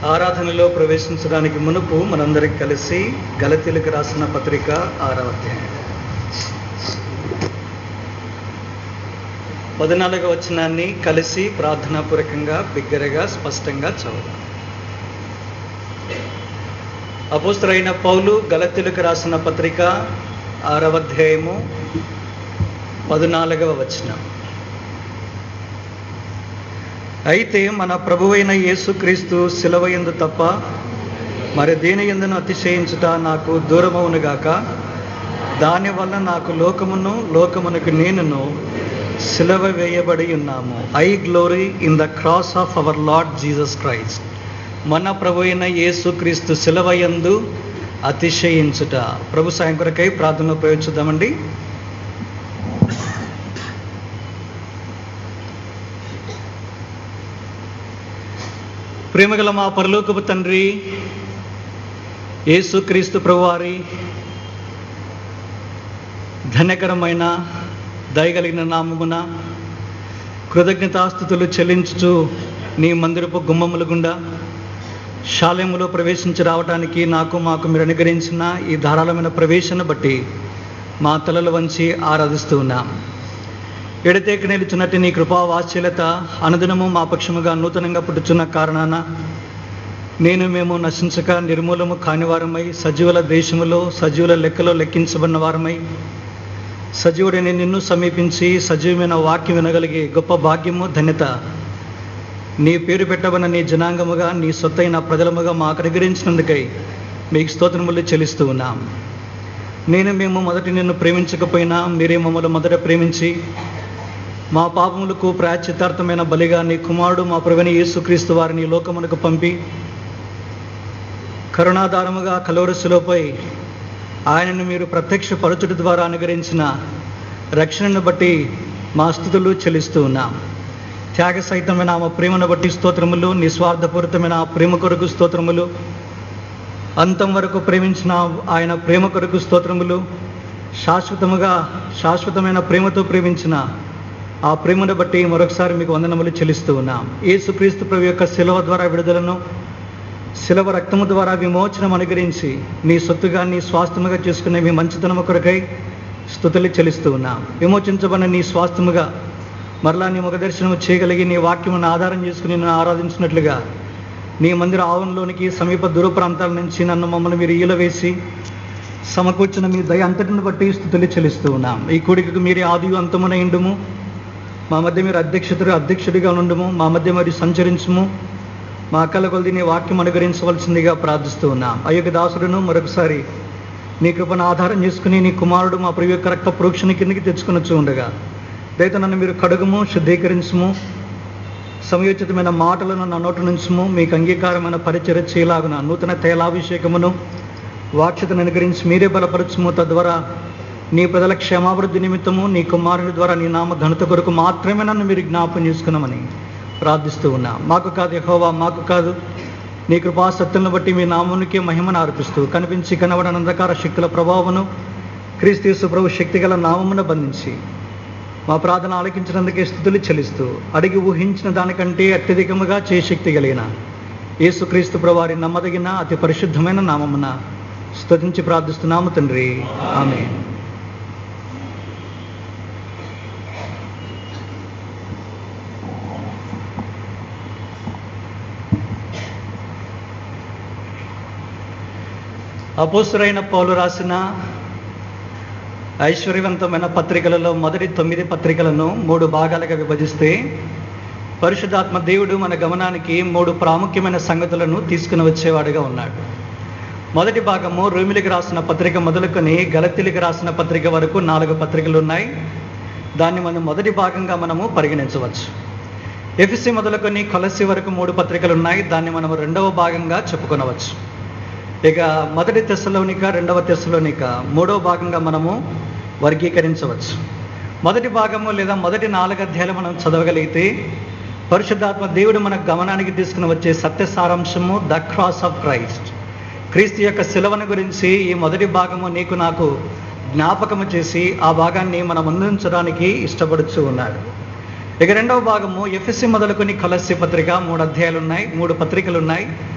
ఆరాధనలో ప్రవేశించడానికి మునుపు మనందరికి కలిసి గలతీలకు రాసిన పత్రిక ఆరవ అధ్యాయం పద్నాలుగవ వచనాన్ని కలిసి ప్రార్థనాపూర్వకంగా బిగ్గరగా స్పష్టంగా చదువుదాం అపోస్తులైన పౌలు గలతీలకు రాసిన పత్రిక ఆరవ అధ్యాయము పద్నాలుగవ వచనం అయితే మన ప్రభువైన యేసుక్రీస్తు శిలవయందు తప్ప మరి దేని ఎందును అతిశయించుట నాకు దూరమవునుగాక దానివల్ల నాకు లోకమును లోకమునకు నేనును సిలవ వేయబడి ఉన్నాము I glory in the cross of our lord Jesus Christ మన ప్రభు అయిన యేసుక్రీస్తు శిలవయందు అతిశయించుట ప్రభు సాయం కొరకై ప్రార్థన ఉపయోగించుదామండి ప్రేమగల మా పరలోకపు తండ్రి యేసుక్రీస్తు ప్రభువారి ధన్యకరమైన దయగలిగిన నామమున కృతజ్ఞతాస్థుతులు చెల్లించుచు నీ మందిరపు గుమ్మముల గుండా శాలయములో ప్రవేశించి రావడానికి నాకు మాకు మీరు అనుగ్రహించిన ఈ ధారాళమైన ప్రవేశన బట్టి మా తలలు వంచి ఆరాధిస్తూ ఉన్నాం ఎడతేక నిలుచున్నట్టు నీ కృపా వాత్సల్యత అనుదినము మా పక్షముగా నూతనంగా పుట్టుచున్న కారణాన నేను మేము నశించక నిర్మూలము కానివారమై సజీవుల దేశములో సజీవుల లెక్కలో లెక్కించబడిన వారమై సజీవుడిని నిన్ను సమీపించి సజీవమైన వాక్యం వినగలిగే గొప్ప భాగ్యము ధన్యత నీ పేరు పెట్టబడిన నీ జనాంగముగా నీ సొత్తైన ప్రజలముగా మాకు అనుగ్రహించినందుకై మీకు స్తోత్రములు చెల్లిస్తూ ఉన్నాం నేను మేము మొదటి నిన్ను ప్రేమించకపోయినా మీరే మమ్మల్ని మొదట ప్రేమించి మా పాపములకు ప్రాయచితార్థమైన బలిగా నీ కుమారుడు మా ప్రవీణ యేసుక్రీస్తు వారిని లోకమునకు పంపి కరుణాధారముగా కలోరసులోపై ఆయనను మీరు ప్రత్యక్ష పరచుడి ద్వారా అనుగ్రహించిన రక్షణను బట్టి మా స్థుతులు చెల్లిస్తూ ఉన్నాం త్యాగ సహితమైన ఆమె ప్రేమను బట్టి స్తోత్రములు నిస్వార్థపూరితమైన ఆ ప్రేమ కొరకు స్తోత్రములు అంతం వరకు ప్రేమించిన ఆయన ప్రేమ కొరకు స్తోత్రములు శాశ్వతముగా శాశ్వతమైన ప్రేమతో ప్రేమించిన ఆ ప్రేమను బట్టి మరొకసారి మీకు వందనములు చెల్లిస్తూ ఉన్నాం యేసుక్రీస్తు ప్రభు యొక్క శిలవ ద్వారా విడుదలను శిలవ రక్తము ద్వారా విమోచనం అనుగ్రహించి నీ సొత్తుగా నీ స్వాస్థ్యముగా చేసుకునే మీ మంచితనము కొరకై స్థుతులు చెల్లిస్తూ ఉన్నాం విమోచించబడిన నీ స్వాస్థ్యముగా మరలా నీ ముఖ దర్శనము చేయగలిగి నీ వాక్యమును ఆధారం చేసుకుని నన్ను ఆరాధించినట్లుగా నీ మందిర ఆవరణలోనికి సమీప దూర ప్రాంతాల నుంచి నన్ను మమ్మల్ని మీరు ఈల వేసి సమకూర్చిన మీ దయ అంతటిని బట్టి స్థుతులు చెల్లిస్తూ ఉన్నాం ఈ కూడికకు మీరే ఆదియు అంతమున ఇండుము మా మధ్య మీరు అధ్యక్షతుడు అధ్యక్షుడిగా ఉండము మా మధ్య మరి సంచరించుము మా అక్కల కొలది నీ వాక్యం అనుగ్రహించవలసిందిగా ప్రార్థిస్తూ ఉన్నాం అయ్యొక దాసుడును మరొకసారి నీ కృపను ఆధారం చేసుకుని నీ కుమారుడు మా ప్రియ యొక్క రక్త ప్రోక్షణ కిందకి తెచ్చుకునొచ్చు ఉండగా దయతో నన్ను మీరు కడుగుము శుద్ధీకరించుము సమయోచితమైన మాటలను నా నోటి నుంచుము మీకు అంగీకారమైన పరిచయ చేయలాగున నూతన తైలాభిషేకమును వాక్షతను అనుగ్రహించి మీరే బలపరచుము తద్వారా నీ ప్రజల క్షేమాభివృద్ధి నిమిత్తము నీ కుమారుని ద్వారా నీ నామ ఘనత కొరకు మాత్రమే నన్ను మీరు జ్ఞాపం చేసుకున్నామని ప్రార్థిస్తూ ఉన్నా మాకు కాదు యహోవా మాకు కాదు నీ కృపా సత్తులను బట్టి మీ నామునికి మహిమను అర్పిస్తూ కనిపించి కనబడని అంధకార శక్తుల ప్రభావమును క్రీస్తు ప్రభు శక్తి గల నామమును బంధించి మా ప్రార్థన ఆలకించినందుకే స్థుతులు చెల్లిస్తూ అడిగి ఊహించిన దానికంటే అత్యధికముగా శక్తి కలిగిన యేసుక్రీస్తు ప్రవారి నమ్మదగిన అతి పరిశుద్ధమైన నామమున స్తుతించి ప్రార్థిస్తున్నాము తండ్రి ఆమె అపోసురైన పౌలు రాసిన ఐశ్వర్యవంతమైన పత్రికలలో మొదటి తొమ్మిది పత్రికలను మూడు భాగాలుగా విభజిస్తే పరిశుద్ధాత్మ దేవుడు మన గమనానికి మూడు ప్రాముఖ్యమైన సంగతులను తీసుకుని వచ్చేవాడుగా ఉన్నాడు మొదటి భాగము రోమిలికి రాసిన పత్రిక మొదలుకొని గలతిలికి రాసిన పత్రిక వరకు నాలుగు పత్రికలు ఉన్నాయి దాన్ని మనం మొదటి భాగంగా మనము పరిగణించవచ్చు ఎఫ్సి మొదలుకొని కొలసి వరకు మూడు పత్రికలు ఉన్నాయి దాన్ని మనము రెండవ భాగంగా చెప్పుకొనవచ్చు ఇక మొదటి తెస్సలోనిక రెండవ తెస్సలోనిక మూడవ భాగంగా మనము వర్గీకరించవచ్చు మొదటి భాగము లేదా మొదటి నాలుగు అధ్యాయాలు మనం చదవగలిగితే పరిశుద్ధాత్మ దేవుడు మన గమనానికి తీసుకుని వచ్చే సత్య సారాంశము ద క్రాస్ ఆఫ్ క్రైస్ట్ క్రీస్తు యొక్క శిలవను గురించి ఈ మొదటి భాగము నీకు నాకు జ్ఞాపకము చేసి ఆ భాగాన్ని మనం అందించడానికి ఇష్టపడుతూ ఉన్నాడు ఇక రెండవ భాగము ఎఫ్ఎస్సి మొదలుకొని కొలస్సి పత్రిక మూడు అధ్యాయాలు ఉన్నాయి మూడు పత్రికలు ఉన్నాయి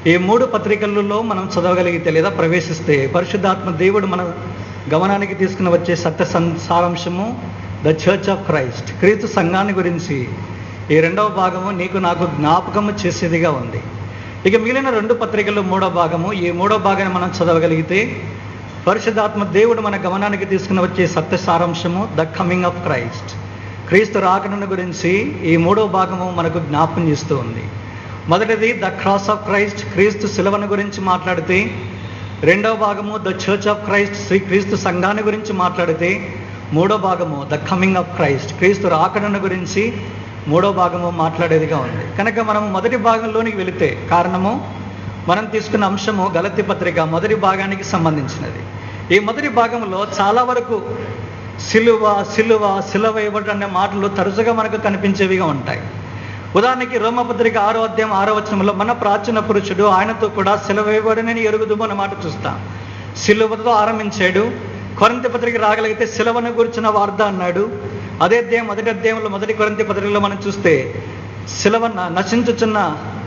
ఈ మూడు పత్రికలలో మనం చదవగలిగితే లేదా ప్రవేశిస్తే పరిశుద్ధాత్మ దేవుడు మన గమనానికి తీసుకుని వచ్చే సత్య సం- సారాంశము ద చర్చ్ ఆఫ్ క్రైస్ట్ క్రీస్తు సంఘాన్ని గురించి ఈ రెండవ భాగము నీకు నాకు జ్ఞాపకము చేసేదిగా ఉంది ఇక మిగిలిన రెండు పత్రికల్లో మూడో భాగము ఈ మూడో భాగాన్ని మనం చదవగలిగితే పరిశుద్ధాత్మ దేవుడు మన గమనానికి తీసుకుని వచ్చే సత్య సారాంశము ద కమింగ్ ఆఫ్ క్రైస్ట్ క్రీస్తు రాకడను గురించి ఈ మూడో భాగము మనకు జ్ఞాపకం చేస్తూ ఉంది మొదటిది ద క్రాస్ ఆఫ్ క్రైస్ట్ క్రీస్తు శిలవను గురించి మాట్లాడితే రెండవ భాగము ద చర్చ్ ఆఫ్ క్రైస్ట్ శ్రీ క్రీస్తు సంఘాన్ని గురించి మాట్లాడితే మూడో భాగము ద కమింగ్ ఆఫ్ క్రైస్ట్ క్రీస్తు రాకడను గురించి మూడో భాగము మాట్లాడేదిగా ఉంది కనుక మనం మొదటి భాగంలోనికి వెళితే కారణము మనం తీసుకున్న అంశము గలతి పత్రిక మొదటి భాగానికి సంబంధించినది ఈ మొదటి భాగంలో చాలా వరకు సిలువ సిలువ సిలువ ఇవ్వడం అనే మాటలు తరచుగా మనకు కనిపించేవిగా ఉంటాయి ఉదాహరణకి రోమపత్రిక ఆరో అధ్యాయం ఆరో వచనంలో మన ప్రాచీన పురుషుడు ఆయనతో కూడా సిలువ ఇవ్వడనని ఎరుగుదుము అన్న మాట చూస్తాం సిలువతో ఆరంభించాడు కొరంతి పత్రిక రాగలిగితే సిలువను గురించిన వార్త అన్నాడు అదే అధ్యాయం మొదటి అధ్యాయంలో మొదటి కొరంతి పత్రికలో మనం చూస్తే సిలువ న- నశించుచున్న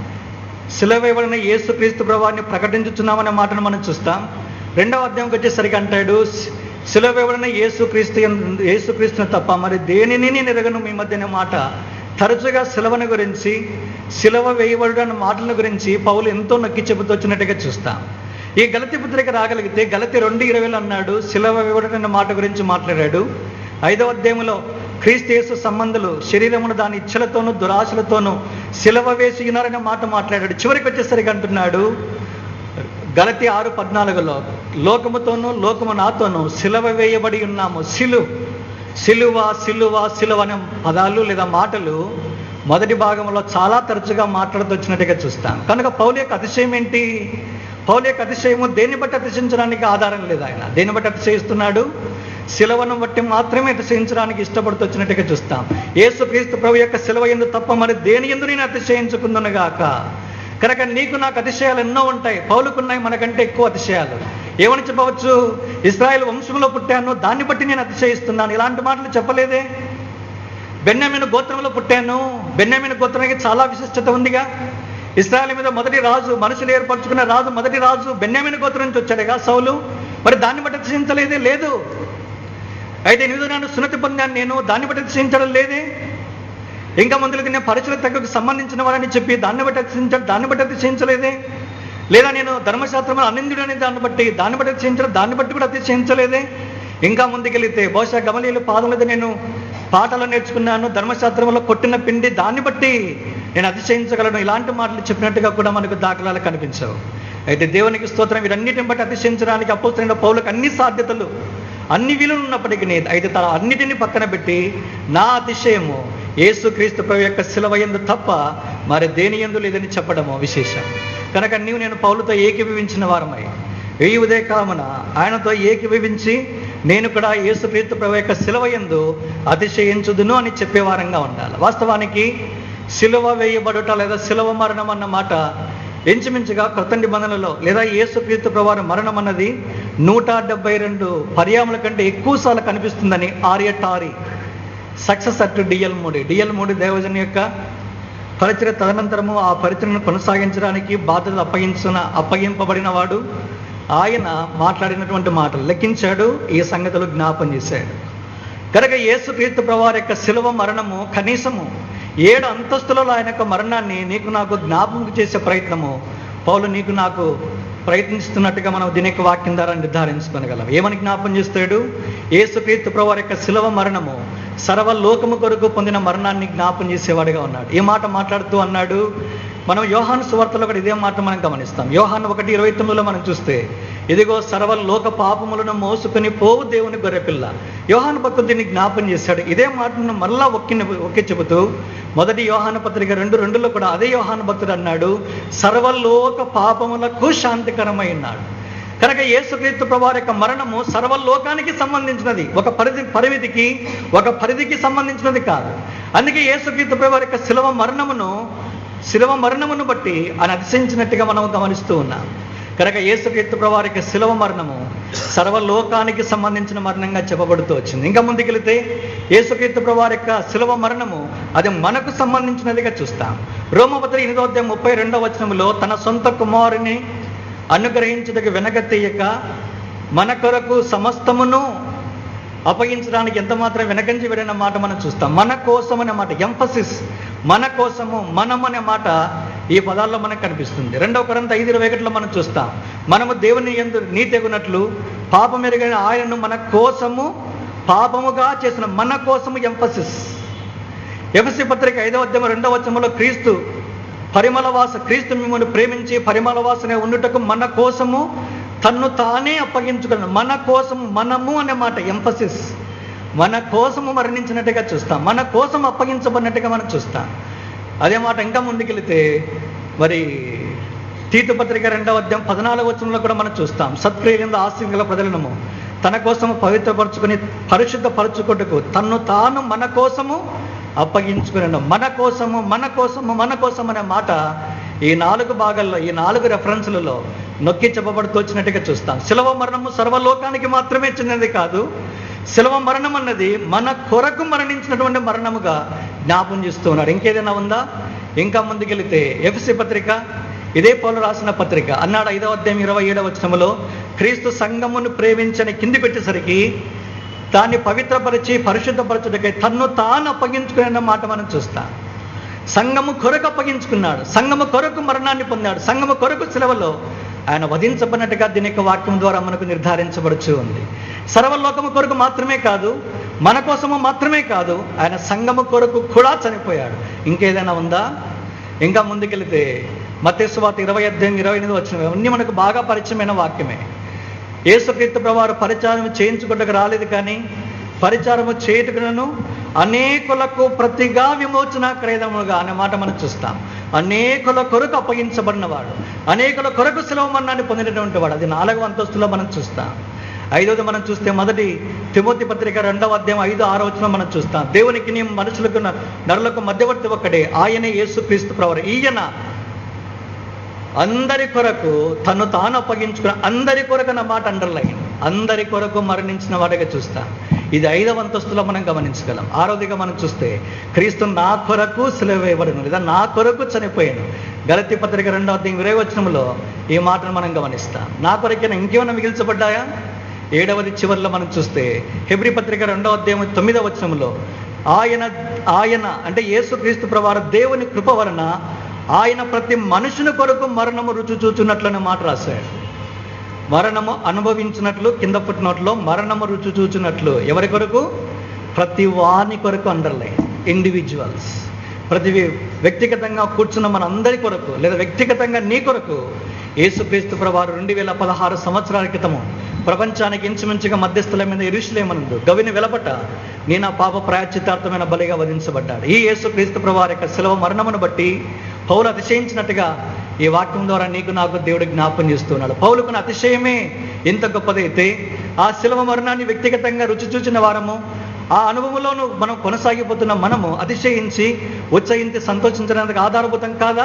సిలువ ఇవ్వడిన యేసు క్రీస్తు ప్రభావాన్ని ప్రకటించుచున్నామనే మాటను మనం చూస్తాం రెండవ అధ్యాయంకి వచ్చేసరికి అంటాడు "సి- సిలువ ఇవ్వడిన యేసు క్రీస్తు యందు- యేసు క్రీస్తును తప్ప మరి దేనిని నేను ఎరగను మీ మధ్యన మాట తరచుగా సిలువను గురించి సిలువ వేయబడు అన్న మాటల గురించి పౌలు ఎంతో నొక్కి చెబుతూ వచ్చినట్టుగా చూస్తాం ఈ గలతి పత్రిక రాగలిగితే గలతి రెండు ఇరవైలో అన్నాడు సిలువ వేయబడు అన్న మాట గురించి మాట్లాడాడు ఐదవ అధ్యాయంలో క్రీస్తు యేసు సంబంధులు శరీరమును దాని ఇచ్చలతోనూ దురాశలతోనూ సిలవ వేసి ఉన్నారనే మాట మాట్లాడాడు చివరికి వచ్చేసరికి అంటున్నాడు గలతి ఆరు పద్నాలుగులో లోకముతోనూ లోకము నాతోనూ సిలువ వేయబడి ఉన్నాము సిలు సిలువ సిలువ సిలువ అనే పదాలు లేదా మాటలు మొదటి భాగంలో చాలా తరచుగా మాట్లాడుతూ వచ్చినట్టుగా చూస్తాం కనుక పౌలు యొక్క అతిశయం ఏంటి పౌలు యొక్క అతిశయము దేన్ని బట్టి అతిశయించడానికి ఆధారం లేదు ఆయన దేన్ని బట్టి అతిశయిస్తున్నాడు శిలవను బట్టి మాత్రమే అతిశయించడానికి ఇష్టపడుతూ వచ్చినట్టుగా చూస్తాం యేసు క్రీస్తు ప్రభు యొక్క శిలవ ఎందు తప్ప మరి దేని ఎందు నేను అతిశయించుకుందునుగాక కనుక నీకు నాకు అతిశయాలు ఎన్నో ఉంటాయి పౌలుకున్నాయి మనకంటే ఎక్కువ అతిశయాలు ఏమని చెప్పవచ్చు ఇస్రాయేల్ వంశంలో పుట్టాను దాన్ని బట్టి నేను అతిశయిస్తున్నాను ఇలాంటి మాటలు చెప్పలేదే బెన్యామిన గోత్రంలో పుట్టాను బెన్యామిన గోత్రానికి చాలా విశిష్టత ఉందిగా ఇస్రాయల్ మీద మొదటి రాజు మనుషులు ఏర్పరచుకున్న రాజు మొదటి రాజు బెన్యామిన గోత్రం నుంచి వచ్చాడుగా సౌలు మరి దాన్ని బట్టి అతిశయించలేదే లేదు అయితే ఎనిమిదో నాడు సున్నతి పొందాను నేను దాన్ని బట్టి అతిశయించడం లేదే ఇంకా ముందులకి నేను పరచుల తగ్గకు సంబంధించిన వారని చెప్పి దాన్ని బట్టి అతిశయించాడు దాన్ని బట్టి అతిశయించలేదే లేదా నేను ధర్మశాస్త్రంలో అనిందుడు అనే దాన్ని బట్టి దాన్ని బట్టి అతిశయించడం దాన్ని బట్టి కూడా అతిశయించలేదే ఇంకా ముందుకెళ్తే బహుశా గమలీలు పాదం మీద నేను పాటలు నేర్చుకున్నాను ధర్మశాస్త్రంలో కొట్టిన పిండి దాన్ని బట్టి నేను అతిశయించగలను ఇలాంటి మాటలు చెప్పినట్టుగా కూడా మనకు దాఖలాలు కనిపించవు అయితే దేవునికి స్తోత్రం వీరన్నిటిని బట్టి అతిశయించడానికి అపోస్తున్న పౌలకు అన్ని సాధ్యతలు అన్ని వీలులు ఉన్నప్పటికీ అయితే తన అన్నిటిని పక్కన పెట్టి నా అతిశయము యేసుక్రీస్తు ప్రభు యొక్క శిలవ ఎందు తప్ప మరి దేని ఎందు లేదని చెప్పడము విశేషం కనుక నీవు నేను పౌలతో ఏకీభవించిన వారమై వెయ్యి ఉదయకాలమున ఆయనతో ఏకీభవించి నేను కూడా యేసుక్రీస్తు ప్రభు యొక్క శిలవ ఎందు అతిశయించుదును అని చెప్పేవారంగా ఉండాలి వాస్తవానికి శిలువ వేయబడుట లేదా శిలువ మరణం అన్న మాట ఇంచుమించుగా క్రొత్త నిబంధనలో లేదా యేసుక్రీస్తు ప్రవారి మరణం అన్నది నూట డెబ్బై రెండు పర్యాముల కంటే ఎక్కువసార్లు కనిపిస్తుందని ఆర్యటారి success at DL Moody DL Moody దేవజన్ యొక్క పరిచయ తదనంతరము ఆ పరిచయను కొనసాగించడానికి బాధ్యతలు అప్పగించిన అప్పగింపబడిన వాడు ఆయన మాట్లాడినటువంటి మాటలు లెక్కించాడు ఈ సంగతులు జ్ఞాపం చేశాడు కనుక యేసుక్రీస్తు ప్రవారి యొక్క శిలువ మరణము కనీసము ఏడు అంతస్తులలో ఆయన యొక్క మరణాన్ని నీకు నాకు జ్ఞాపకం చేసే ప్రయత్నము పౌలు నీకు నాకు ప్రయత్నిస్తున్నట్టుగా మనం దీని యొక్క వాక్యం ద్వారా నిర్ధారించుకోగలం ఏమని జ్ఞాపం చేస్తాడు యేసుక్రీస్తు ప్రవారి యొక్క శిలువ మరణము సర్వలోకము కొరకు పొందిన మరణాన్ని జ్ఞాపం చేసేవాడిగా ఉన్నాడు ఈ మాట మాట్లాడుతూ అన్నాడు మనం యోహాను సువార్తలో కూడా ఇదే మాట మనం గమనిస్తాం యోహాను ఒకటి ఇరవై తొమ్మిదిలో మనం చూస్తే ఇదిగో సర్వలోక పాపములను మోసుకొని పోవు దేవుని గొర్రెపిల్ల యోహాను భక్తుడు దీన్ని జ్ఞాపం చేశాడు ఇదే మాటను మరలా ఒక్కి ఒక్కి చెబుతూ మొదటి యోహాను పత్రిక రెండు రెండులో కూడా అదే యోహాను భక్తుడు అన్నాడు సర్వలోక పాపములకు శాంతికరమై ఉన్నాడు కనుక యేసుక్రీస్తు ప్రభువారి యొక్క మరణము సర్వలోకానికి సంబంధించినది ఒక పరిధి పరిమితికి ఒక పరిధికి సంబంధించినది కాదు అందుకే యేసుక్రీస్తు ప్రభువారి యొక్క శిలవ మరణమును శిలవ మరణమును బట్టి ఆయన అతిశయించినట్టుగా మనం గమనిస్తూ ఉన్నాం కనుక యేసుక్రీస్తు ప్రవారికి శిలవ మరణము సర్వలోకానికి సంబంధించిన మరణంగా చెప్పబడుతూ వచ్చింది ఇంకా ముందుకెళితే యేసుక్రీస్తు ప్రవారి యొక్క శిలవ మరణము అది మనకు సంబంధించినదిగా చూస్తాం రోమపత్రి ఎనిమిదో అధ్యాయం ముప్పై రెండవ వచనంలో తన సొంత కుమారుని అనుగ్రహించుటకు వెనక తీయక మన కొరకు సమస్తమును అప్పగించడానికి ఎంత మాత్రం వెనకంచి వెళ్ళిన మాట మనం చూస్తాం మన కోసం అనే మాట ఎంఫసిస్ మన కోసము మనం అనే మాట ఈ పదాల్లో మనకు కనిపిస్తుంది రెండవ కొరంత ఐదు ఇరవై ఒకటిలో మనం చూస్తాం మనము దేవుని ఎందు నీతెగునట్లు పాపం ఎరిగిన ఆయనను మన కోసము పాపముగా చేసిన మన కోసము ఎంఫసిస్ ఎఫసి పత్రిక ఐదవ అధ్యాయం రెండవ వచనంలో క్రీస్తు పరిమళవాస క్రీస్తు మిమ్మల్ని ప్రేమించి పరిమళవాసనే ఉండుటకు మన కోసము తన్ను తానే అప్పగించుకున్నాడు మన కోసము మనము అనే మాట ఎంఫసిస్ మన కోసము మరణించినట్టుగా చూస్తాం మన కోసం అప్పగించబడినట్టుగా మనం చూస్తాం అదే మాట ఇంకా ముందుకెళితే మరి తీతు పత్రిక రెండవ అధ్యాయం పద్నాలుగు వచనంలో కూడా మనం చూస్తాం సత్క్రియలందు ఆస్తి గల ప్రజలను తన కోసము పవిత్రపరచుకుని పరిశుద్ధపరచుకుంటకు తన్ను తాను మన కోసము అప్పగించుకున్నాడు మన కోసము మన కోసము మన కోసం అనే మాట ఈ నాలుగు భాగాల్లో ఈ నాలుగు రెఫరెన్స్లలో నొక్కి చెప్పబడుతూ వచ్చినట్టుగా చూస్తాం శిలవ మరణము సర్వలోకానికి మాత్రమే చెందినది కాదు శిలవ మరణం అన్నది మన కొరకు మరణించినటువంటి మరణముగా జ్ఞాపం చేస్తూ ఉన్నారు ఇంకేదైనా ఉందా ఇంకా ముందుకెళితే ఎఫ్సి పత్రిక ఇదే పౌలు రాసిన పత్రిక అన్నాడు ఐదవ అధ్యాయం ఇరవై ఏడవ వచనములో క్రీస్తు సంఘమును ప్రేమించని కింది పెట్టేసరికి దాన్ని పవిత్రపరిచి పరిశుద్ధపరచుటకై తన్ను తాను అప్పగించుకునే మాట మనం చూస్తాం సంఘము కొరకు అప్పగించుకున్నాడు సంఘము కొరకు మరణాన్ని పొందాడు సంఘము కొరకు సెలవులో ఆయన వధించబడినట్టుగా దీని యొక్క వాక్యం ద్వారా మనకు నిర్ధారించబడుచు ఉంది సర్వలోకము కొరకు మాత్రమే కాదు మన కోసము మాత్రమే కాదు ఆయన సంఘము కొరకు కూడా చనిపోయాడు ఇంకేదైనా ఉందా ఇంకా ముందుకెళితే మత్స్వార్త ఇరవై అధ్యాయం ఇరవై ఎనిమిది వచ్చినవి అన్నీ మనకు బాగా పరిచయమైన వాక్యమే యేసుక్రీస్తు ప్రవారు పరిచారం చేయించుకుంటకు రాలేదు కానీ పరిచారము చేయుటకును అనేకులకు ప్రతిగా విమోచన క్రేదముగా అనే మాట మనం చూస్తాం అనేకుల కొరకు అప్పగించబడినవాడు అనేకుల కొరకు సెలవు మరణాన్ని పొందినటువంటి వాడు అది నాలుగవ అంతస్తులో మనం చూస్తాం ఐదవది మనం చూస్తే మొదటి తిమోతి పత్రిక రెండవ అధ్యాయం ఐదు ఆరో వచ్చిన మనం చూస్తాం దేవునికి నీ మనుషులకు నరులకు మధ్యవర్తి ఒక్కడే ఆయనే యేసుక్రీస్తు ప్రవరు ఈయన అందరి కొరకు తను తాను అప్పగించుకున్న అందరి కొరకు అన్న మాట అండర్లైన్ అందరి కొరకు మరణించిన వాడిగా చూస్తాం ఇది ఐదవ అంతస్తులో మనం గమనించగలం ఆరోదిగా మనం చూస్తే క్రీస్తు నా కొరకు సెలవేయబడను లేదా నా కొరకు చనిపోయాను గలతి పత్రిక రెండవ అధ్యాయం ఇరవై వచనంలో ఈ మాటను మనం గమనిస్తాం నా కొరకైనా ఇంకేమైనా మిగిల్చబడ్డాయా ఏడవది చివరిలో మనం చూస్తే హెబ్రి పత్రిక రెండవ అధ్యాయం తొమ్మిదవ వచనంలో ఆయన ఆయన అంటే యేసుక్రీస్తు ప్రవార దేవుని కృప వలన ఆయన ప్రతి మనుషుని కొరకు మరణము రుచి చూచున్నట్లనే మాట రాశాడు మరణము అనుభవించినట్లు కింద పుట్టినట్లు మరణము రుచి చూచినట్లు ఎవరి కొరకు ప్రతి వాని కొరకు అండర్లైన్ ఇండివిజువల్స్ ప్రతి వ్యక్తిగతంగా కూర్చున్న మన అందరి కొరకు లేదా వ్యక్తిగతంగా నీ కొరకు యేసుక్రీస్తు ప్రవారు రెండు వేల పదహారు సంవత్సరాల క్రితము ప్రపంచానికి ఇంచుమించుగా మధ్యస్థుల మీద ఇరుషులేమనుందు గవిని వెలపట నేను ఆ పాప ప్రాయచితార్థమైన బలిగా వధించబడ్డాడు ఈ యేసుక్రీస్తు ప్రవారి యొక్క సెలవు మరణమును బట్టి పౌలు అతిశయించినట్టుగా ఈ వాక్యం ద్వారా నీకు నాకు దేవుడు జ్ఞాపం చేస్తున్నాడు పౌలుకున్న అతిశయమే ఎంత గొప్పదైతే ఆ శిలవ మరణాన్ని వ్యక్తిగతంగా రుచి చూచిన వారము ఆ అనుభవంలోనూ మనం కొనసాగిపోతున్న మనము అతిశయించి ఉచ్చయించి సంతోషించడానికి ఆధారభూతం కాదా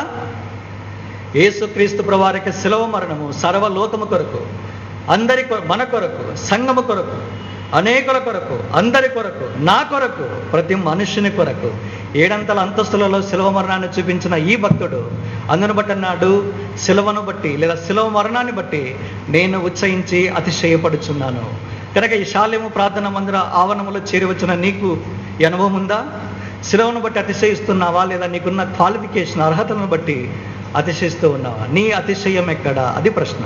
యేసుక్రీస్తు ప్రవారికి శిలవ మరణము సర్వలోకము కొరకు అందరి కొ- మన కొరకు సంఘము కొరకు అనేకుల కొరకు అందరి కొరకు నా కొరకు ప్రతి మనుషుని కొరకు ఏడంతల అంతస్తులలో శిలవ మరణాన్ని చూపించిన ఈ భక్తుడు అందును బట్టి అన్నాడు శిలవను బట్టి లేదా శిలవ మరణాన్ని బట్టి నేను ఉచ్చయించి అతిశయపడుచున్నాను కనుక ఈ శాల్యము ప్రార్థన మందిర ఆవరణములో చేరి వచ్చిన నీకు ఈ అనుభవం ఉందా శిలవను బట్టి అతిశయిస్తున్నావా లేదా నీకున్న క్వాలిఫికేషన్ అర్హతను బట్టి అతిశయిస్తూ ఉన్నావా నీ అతిశయం ఎక్కడా అది ప్రశ్న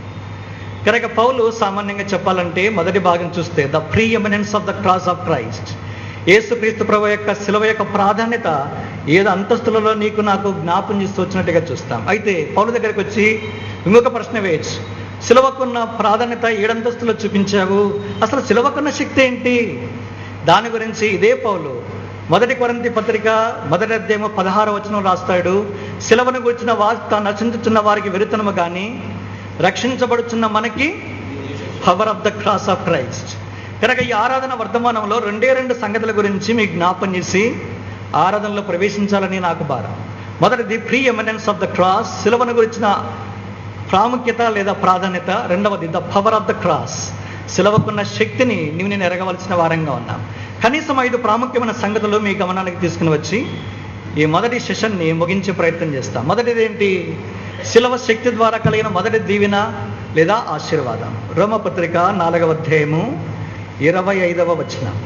కనుక పౌలు సామాన్యంగా చెప్పాలంటే మొదటి భాగం చూస్తే the preeminence of the cross of Christ యేసుక్రీస్తు ప్రభు యొక్క శిలవ యొక్క ప్రాధాన్యత ఏదో అంతస్తులలో నీకు నాకు జ్ఞాపం చేస్తూ వచ్చినట్టుగా చూస్తాం అయితే పౌలు దగ్గరికి వచ్చి ఇంకొక ప్రశ్న వేయచ్చు శిలవకున్న ప్రాధాన్యత ఏడంతస్తులో చూపించావు అసలు శిలవకున్న శక్తి ఏంటి దాని గురించి ఇదే పౌలు మొదటి కొరంతి పత్రిక మొదటి అధ్యాయము పదహారు వచనం రాస్తాడు శిలవను గురించిన వార్త నశించుచున్న వారికి వెరుతనము కానీ రక్షించబడుచున్న మనకి power of the cross of Christ కనుక ఈ ఆరాధన వర్తమానంలో రెండే రెండు సంగతుల గురించి మీకు జ్ఞాపం చేసి ఆరాధనలో ప్రవేశించాలని నాకు భారం మొదటిది preeminence of the cross సిలవను గురించిన ప్రాముఖ్యత లేదా ప్రాధాన్యత రెండవది the power of the cross సిలవకున్న శక్తిని నీవు నేను ఎరగవలసిన వారంగా ఉన్నాం కనీసం ఐదు ప్రాముఖ్యమైన సంగతులు మీ గమనానికి తీసుకుని వచ్చి ఈ మొదటి సెషన్ని ముగించే ప్రయత్నం చేస్తాం మొదటిది ఏంటి శిలవ శక్తి ద్వారా కలిగిన మొదటి దీవెన లేదా ఆశీర్వాదం రోమపత్రిక నాలుగవ అధ్యాయము ఇరవై ఐదవ వచనం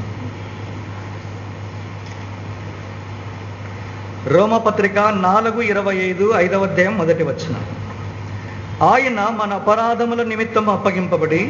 రోమపత్రిక నాలుగు ఇరవై ఐదు ఐదవ అధ్యాయం మొదటి వచనం ఆయన మన అపరాధముల నిమిత్తం అప్పగింపబడి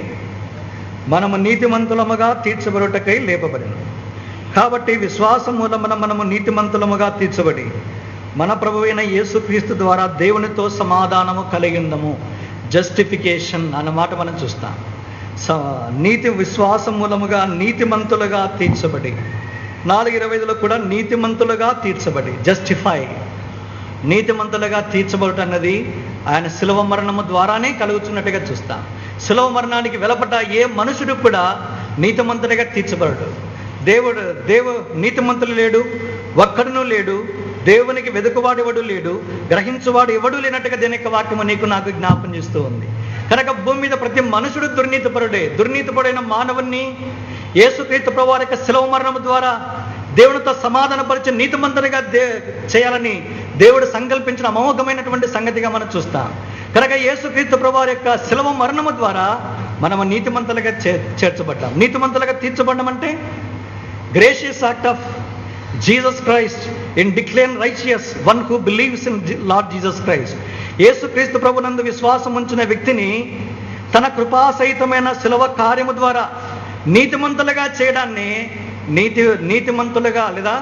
మనము నీతిమంతులముగా తీర్చబడుటకై లేపబడిన కాబట్టి విశ్వాసం మూలమున మనము నీతిమంతులముగా తీర్చబడి మన ప్రభు అయిన యేసుక్రీస్తు ద్వారా దేవునితో సమాధానము కలిగి ఉందము జస్టిఫికేషన్ అన్న మాట మనం చూస్తాం స నీతి విశ్వాసం మూలముగా నీతిమంతులుగా తీర్చబడి నాలుగు ఇరవై ఐదులో కూడా నీతిమంతులుగా తీర్చబడి జస్టిఫై నీతిమంతులుగా తీర్చబడటం అన్నది ఆయన శిలవ మరణము ద్వారానే కలుగుతున్నట్టుగా చూస్తాం శిలవ మరణానికి వెలపడ్డ ఏ మనుషుడు కూడా నీతిమంతుడిగా తీర్చబడడు దేవుడు దేవు నీతిమంతులు లేడు ఒక్కడును లేడు దేవునికి వెతుకువాడు ఎవడు లేడు గ్రహించువాడు ఎవడు లేనట్టుగా దేని యొక్క వాక్యము నీకు నాకు జ్ఞాపం చేస్తూ ఉంది కనుక భూమి మీద ప్రతి మనుషుడు దుర్నీతిపరుడే దుర్నీతిపరుడైన మానవుణ్ణి యేసుక్రీస్తు ప్రభు వారి యొక్క శిలవ మరణము ద్వారా దేవునితో సమాధానపరిచి నీతిమంతునిగా దే చేయాలని దేవుడు సంకల్పించిన అమోఘమైనటువంటి సంగతిగా మనం చూస్తాం కనుక యేసుక్రీస్తు ప్రభు వారి యొక్క శిలవ మరణము ద్వారా మనము నీతిమంతులుగా చే చేర్చబడ్డాం నీతిమంతులుగా తీర్చబడ్డం అంటే gracious act of Jesus Christ in declaring righteous one who believes in lord Jesus Christ యేసుక్రీస్తు ప్రభునందు విశ్వాసం ఉంచిన వ్యక్తిని తన కృపాసహితమైన శిలవ కార్యము ద్వారా నీతిమంతులుగా చేయడాన్ని నీతి నీతిమంతులుగా లేదా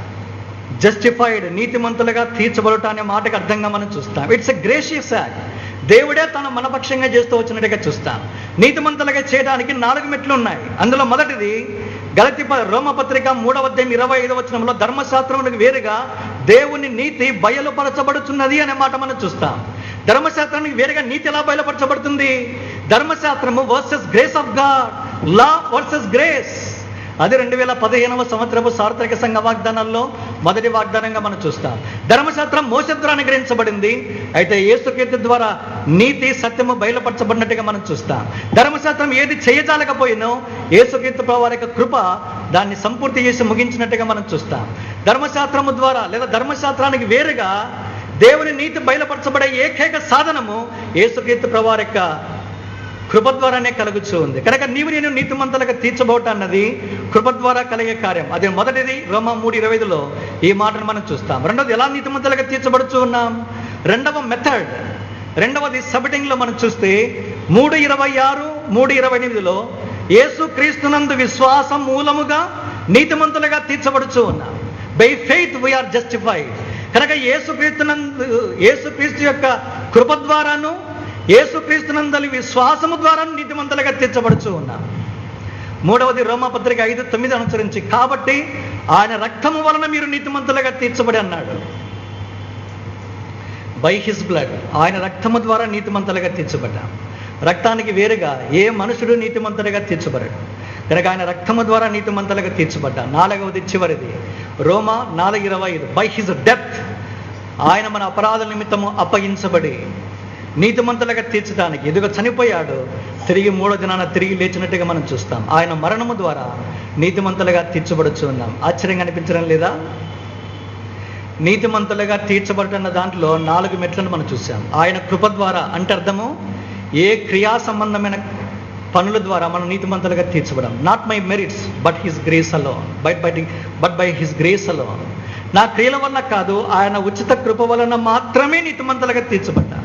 జస్టిఫైడ్ నీతిమంతులుగా తీర్చబడటం అనే మాటకు అర్థంగా మనం చూస్తాం ఇట్స్ ఎ గ్రేషియస్ యాక్ట్ దేవుడే తన మనపక్షంగా చేస్తూ వచ్చినట్టుగా చూస్తాం నీతిమంతులుగా చేయడానికి నాలుగు మెట్లు ఉన్నాయి అందులో మొదటిది గలతి ప- రోమపత్రిక మూడవ అధ్యాయం ఇరవై ఐదవ వచనంలో ధర్మశాస్త్రములకు వేరుగా దేవుని నీతి బయలుపరచబడుతున్నది అనే మాట మనం చూస్తాం ధర్మశాస్త్రానికి వేరుగా నీతి ఎలా బయలుపరచబడుతుంది ధర్మశాస్త్రము versus grace of God law versus grace అది రెండు వేల పదిహేనవ సంవత్సరపు సార్వత్రిక సంఘ వాగ్దానాల్లో మొదటి వాగ్దానంగా మనం చూస్తాం ధర్మశాస్త్రం మోస ద్వారా అనుగ్రహించబడింది అయితే యేసుకీర్తి ద్వారా నీతి సత్యము బయలుపరచబడినట్టుగా మనం చూస్తాం ధర్మశాస్త్రం ఏది చేయజాలకపోయినో యేసుకీర్తి ప్రభు వారి యొక్క కృప దాన్ని సంపూర్తి చేసి ముగించినట్టుగా మనం చూస్తాం ధర్మశాస్త్రము ద్వారా లేదా ధర్మశాస్త్రానికి వేరుగా దేవుని నీతి బయలుపరచబడే ఏకైక సాధనము యేసుకీర్తి ప్రభు వారి యొక్క కృప ద్వారానే కలుగుచూ ఉంది కనుక నీవు నేను నీతిమంతులుగా తీర్చబోట అన్నది కృప ద్వారా కలిగే కార్యం అదే మొదటిది రోమ మూడు ఇరవై ఐదులో ఈ మాటను మనం చూస్తాం రెండవది ఎలా నీతిమంతులుగా తీర్చబడుచు ఉన్నాం రెండవ మెథడ్ రెండవది సబిటింగ్లో మనం చూస్తే మూడు ఇరవై ఆరు మూడు ఇరవై ఎనిమిదిలో యేసు క్రీస్తునందు విశ్వాసం మూలముగా నీతిమంతులుగా తీర్చబడుచు ఉన్నాం బై ఫెయిత్ వీఆర్ జస్టిఫైడ్ కనుక యేసుక్రీస్తునందు యేసుక్రీస్తు యొక్క కృప ద్వారాను యేసుక్రీస్తునందలి విశ్వాసము ద్వారా నీతిమంతులుగా తీర్చబడుచు ఉన్నాం మూడవది రోమపత్రిక ఐదు తొమ్మిది అనుసరించి కాబట్టి ఆయన రక్తము వలన మీరు నీతిమంతులుగా తీర్చబడి అన్నాడు బై హిస్ బ్లడ్ ఆయన రక్తము ద్వారా నీతిమంతులుగా తీర్చబడ్డాం రక్తానికి వేరుగా ఏ మనుషుడు నీతిమంతులుగా తీర్చబడడు కనుక ఆయన రక్తము ద్వారా నీతిమంతులుగా తీర్చబడ్డా నాలుగవది చివరిది రోమా నాలుగు ఇరవై ఐదు బై హిజ్ డెత్ ఆయన మన అపరాధ నిమిత్తము అప్పగించబడి నీతిమంతులుగా తీర్చడానికి ఎదుగు చనిపోయాడు తిరిగి మూడో దినాన తిరిగి లేచినట్టుగా మనం చూస్తాం ఆయన మరణము ద్వారా నీతిమంతులుగా తీర్చబడుచు ఉన్నాం ఆశ్చర్యంగా అనిపించడం లేదా నీతిమంతులుగా తీర్చబడుతున్న దాంట్లో నాలుగు మెట్లను మనం చూసాం ఆయన కృప ద్వారా అంటే అర్థము ఏ క్రియా సంబంధమైన పనుల ద్వారా మనం నీతిమంతులుగా తీర్చబడం not my merits but his grace alone but by but by his grace alone నా క్రియల వల్ల కాదు ఆయన ఉచిత కృప వలన మాత్రమే నీతిమంతులుగా తీర్చబడ్డా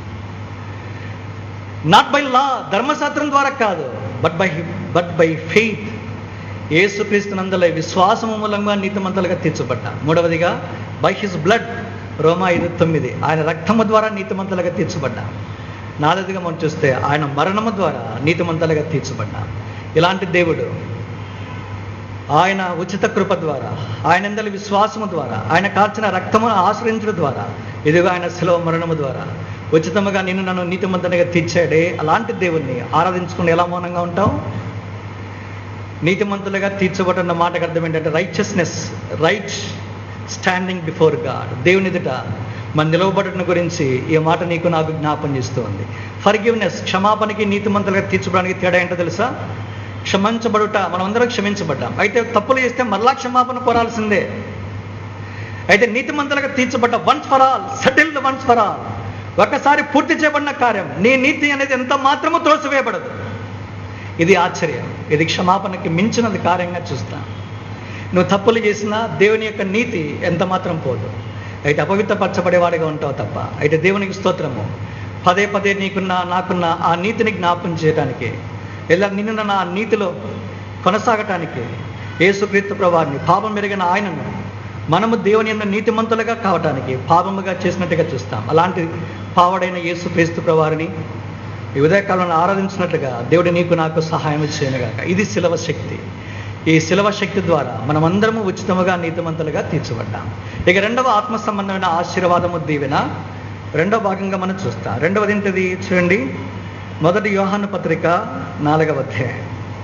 నాట్ బై లా ధర్మశాస్త్రం ద్వారా కాదు but by but by faith యేసుక్రీస్తునందుల విశ్వాసము మూలంగా నీతిమంతులుగా తీర్చబడ్డా మూడవదిగా బై హిస్ బ్లడ్ రోమా ఐదు తొమ్మిది ఆయన రక్తము ద్వారా నీతిమంతులుగా తీర్చబడ్డా నాలుగదిగా మనం చూస్తే ఆయన మరణము ద్వారా నీతిమంతులుగా తీర్చబడ్డా ఇలాంటి దేవుడు ఆయన ఉచిత కృప ద్వారా ఆయన ఎందలి విశ్వాసము ద్వారా ఆయన కార్చిన రక్తమును ఆశ్రయించడం ద్వారా ఇదిగో ఆయన శిలవ మరణము ద్వారా ఉచితముగా నిన్ను నన్ను నీతిమంతునిగా తీర్చాడే అలాంటి దేవుణ్ణి ఆరాధించుకుని ఎలా మౌనంగా ఉంటావు నీతిమంతులుగా తీర్చబడిన మాటకు అర్థం ఏంటంటే righteousness right standing before God దేవుని ఎదుట మన నిలవబడటం గురించి ఈ మాట నీకు నాకు జ్ఞాపం చేస్తూ ఉంది ఫర్గివ్నెస్ క్షమాపణకి నీతిమంతులుగా తీర్చుకోవడానికి తేడా ఏంటో తెలుసా క్షమించబడుట మనం అందరం క్షమించబడ్డాం అయితే తప్పులు చేస్తే మరలా క్షమాపణ కోరాల్సిందే అయితే నీతిమంతులుగా తీర్చబడ్డ once for all settled once for all ఒక్కసారి పూర్తి చేయబడిన కార్యం నీ నీతి అనేది ఎంత మాత్రమూ త్రోసివేయబడదు ఇది ఆశ్చర్యం ఇది క్షమాపణకి మించినది కార్యంగా చూస్తాం నువ్వు తప్పులు చేసినా దేవుని యొక్క నీతి ఎంత మాత్రం పోదు అయితే అపవిత్రపరచబడేవాడిగా ఉంటావు తప్ప అయితే దేవునికి స్తోత్రము పదే పదే నీకున్న నాకున్న ఆ నీతిని జ్ఞాపం చేయడానికి ఇలా నిన్న నా నీతిలో కొనసాగటానికి యేసుక్రీస్తు ప్రభాన్ని పాపం మెరిగిన ఆయనను మనము దేవుని యొక్క నీతిమంతులుగా కావటానికి పాపముగా చేసినట్టుగా చూస్తాం అలాంటి పావడైన యేసుక్రీస్తు ప్రభారిని ఈ ఉదయకాలంలో ఆరాధించినట్లుగా దేవుడు నీకు నాకు సహాయం చేయనుగాక ఇది శిలవ శక్తి ఈ శిలవ శక్తి ద్వారా మనమందరము ఉచితముగా నీతిమంతులుగా తీర్చబడ్డాం ఇక రెండవ ఆత్మ సంబంధమైన ఆశీర్వాదము దీవెన రెండవ భాగంగా మనం చూస్తాం రెండవది ఏంటిది చూడండి మొదటి యోహాను పత్రిక నాలుగవ అధ్యాయం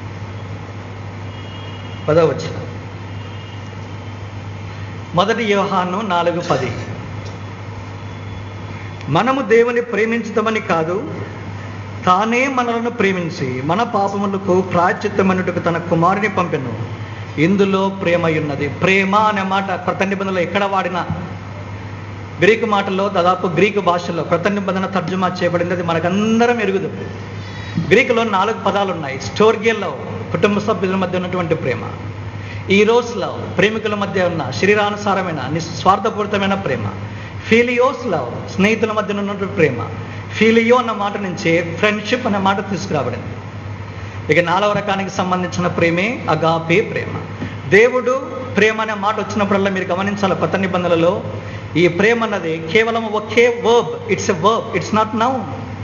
పదవ వచ్చిన మొదటి యోహాను నాలుగు పది మనము దేవుని ప్రేమించుతామని కాదు తానే మనలను ప్రేమించి మన పాపములకు ప్రాయచిత్తమనుటకు తన కుమారుని పంపెను ఇందులో ప్రేమ ఉన్నది ప్రేమ అనే మాట క్రొత్త నిబంధనలో ఎక్కడ వాడిన గ్రీకు మాటల్లో దాదాపు గ్రీకు భాషలో క్రొత్త నిబంధన తర్జుమా చేయబడింది అది మనకందరం ఎరుగుదు గ్రీకులో నాలుగు పదాలు ఉన్నాయి స్టోర్గియల్ లవ్ కుటుంబ సభ్యుల మధ్య ఉన్నటువంటి ప్రేమ ఈ రోజు లవ్ ప్రేమికుల మధ్య ఉన్న శరీరానుసారమైన నిస్వార్థపూరితమైన ప్రేమ ఫీలియోస్ లవ్ స్నేహితుల మధ్య ఉన్నటువంటి ప్రేమ ఫీలియో అన్న మాట నుంచి ఫ్రెండ్షిప్ అనే మాట తీసుకురాబడింది ఇక నాలుగవ రకానికి సంబంధించిన ప్రేమే అగాపే ప్రేమ దేవుడు ప్రేమ అనే మాట వచ్చినప్పుడల్లా మీరు గమనించాలి కొత్త నిబంధనలలో ఈ ప్రేమ అన్నది కేవలం ఒకే verb it's a verb it's not noun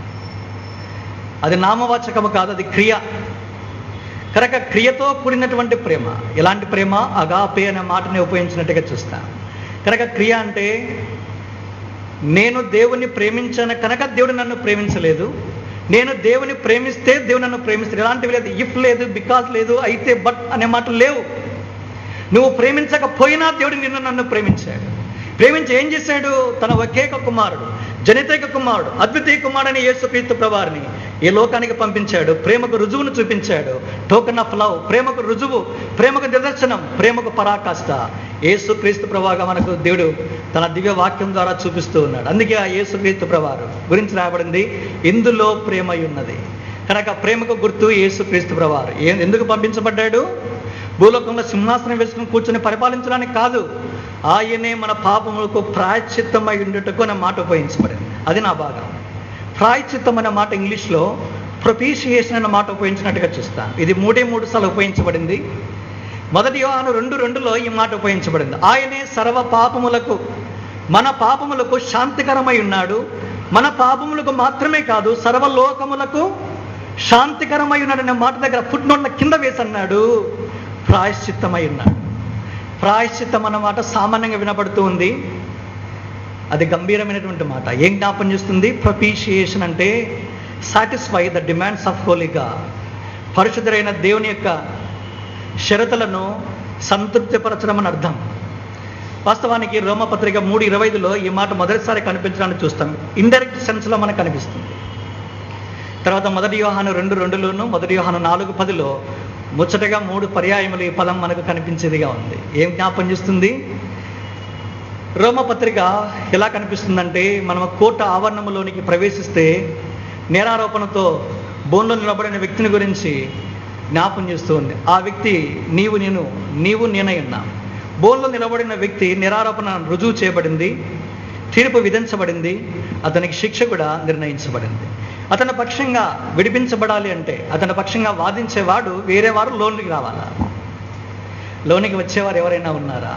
అది నామవాచకము కాదు అది క్రియ కనుక క్రియతో కూడినటువంటి ప్రేమ ఎలాంటి ప్రేమ అగాపే అనే మాటని ఉపయోగించినట్టుగా చూస్తాం కనుక క్రియ అంటే నేను దేవుని ప్రేమించాను కనుక దేవుడు నన్ను ప్రేమించలేదు నేను దేవుని ప్రేమిస్తే దేవుడు నన్ను ప్రేమిస్తాడు ఎలాంటివి లేదు ఇఫ్ లేదు బికాస్ లేదు అయితే బట్ అనే మాటలు లేవు నువ్వు ప్రేమించకపోయినా దేవుడు నిన్ను నన్ను ప్రేమించాడు ప్రేమించి ఏం చేశాడు తన ఒకేక కుమారుడు జనితైక కుమారుడు అద్వితీయ కుమారుడని యేసుక్రీస్తు ప్రభారిని ఈ లోకానికి పంపించాడు ప్రేమకు రుజువును చూపించాడు టోకన్ ఆఫ్ లవ్ ప్రేమకు రుజువు ప్రేమకు నిదర్శనం ప్రేమకు పరాకాష్ట యేసుక్రీస్తు ప్రభాగా మనకు దేవుడు తన దివ్య వాక్యం ద్వారా చూపిస్తూ ఉన్నాడు అందుకే ఆ యేసుక్రీస్తు ప్రభారు గురించి రాయబడింది ఇందులో ప్రేమ ఉన్నది కనుక ప్రేమకు గుర్తు యేసుక్రీస్తు ప్రభారు ఏ ఎందుకు పంపించబడ్డాడు భూలోకంలో సింహాసనం వేసుకుని కూర్చొని పరిపాలించడానికి కాదు ఆయనే మన పాపములకు ప్రాయశ్చిత్తమై ఉండుటకు అనే మాట ఉపయోగించబడింది అది నా భాగం ప్రాయశ్చిత్తం అనే మాట ఇంగ్లీష్లో ప్రొపీషియేషన్ అనే మాట ఉపయోగించినట్టుగా చూస్తాను ఇది మూడే మూడు సార్లు ఉపయోగించబడింది మొదటి యోహాను రెండు రెండులో ఈ మాట ఉపయోగించబడింది ఆయనే సర్వ పాపములకు మన పాపములకు శాంతికరమై ఉన్నాడు మన పాపములకు మాత్రమే కాదు సర్వలోకములకు శాంతికరమై ఉన్నాడు అనే మాట దగ్గర ఫుట్ నోట్ల కింద వేసి అన్నాడు ప్రాయశ్చిత్తమై ఉన్నాడు ప్రాయశ్చిత్తం అన్నమాట సామాన్యంగా వినపడుతూ ఉంది అది గంభీరమైనటువంటి మాట ఏం జ్ఞాపం చేస్తుంది ప్రొపీషియేషన్ అంటే సాటిస్ఫై ద డిమాండ్స్ ఆఫ్ హోలీగా పరిశుద్ధుడైన దేవుని యొక్క షరతులను సంతృప్తిపరచడం అని అర్థం వాస్తవానికి రోమపత్రిక మూడు ఇరవై ఐదులో ఈ మాట మొదటిసారి కనిపించడానికి చూస్తాం ఇండైరెక్ట్ సెన్స్లో మనకు కనిపిస్తుంది తర్వాత మొదటి యోహాను రెండు రెండులోను మొదటి యోహాను నాలుగు పదిలో ముచ్చటగా మూడు పర్యాయములు ఈ పదం మనకు కనిపించేదిగా ఉంది ఏం జ్ఞాపం చేస్తుంది రోమపత్రిక ఎలా కనిపిస్తుందంటే మనం కోర్టు ఆవరణములోనికి ప్రవేశిస్తే నేరారోపణతో బోన్లో నిలబడిన వ్యక్తిని గురించి జ్ఞాపం చేస్తూ ఉంది ఆ వ్యక్తి నీవు నేను నీవు నేనై ఉన్నా బోన్లో నిలబడిన వ్యక్తి నిరారోపణ రుజువు చేయబడింది తీర్పు విధించబడింది అతనికి శిక్ష కూడా నిర్ణయించబడింది అతని పక్షంగా విడిపించబడాలి అంటే అతని పక్షంగా వాదించేవాడు వేరే వారు లోన్కి రావాలా లోనికి వచ్చేవారు ఎవరైనా ఉన్నారా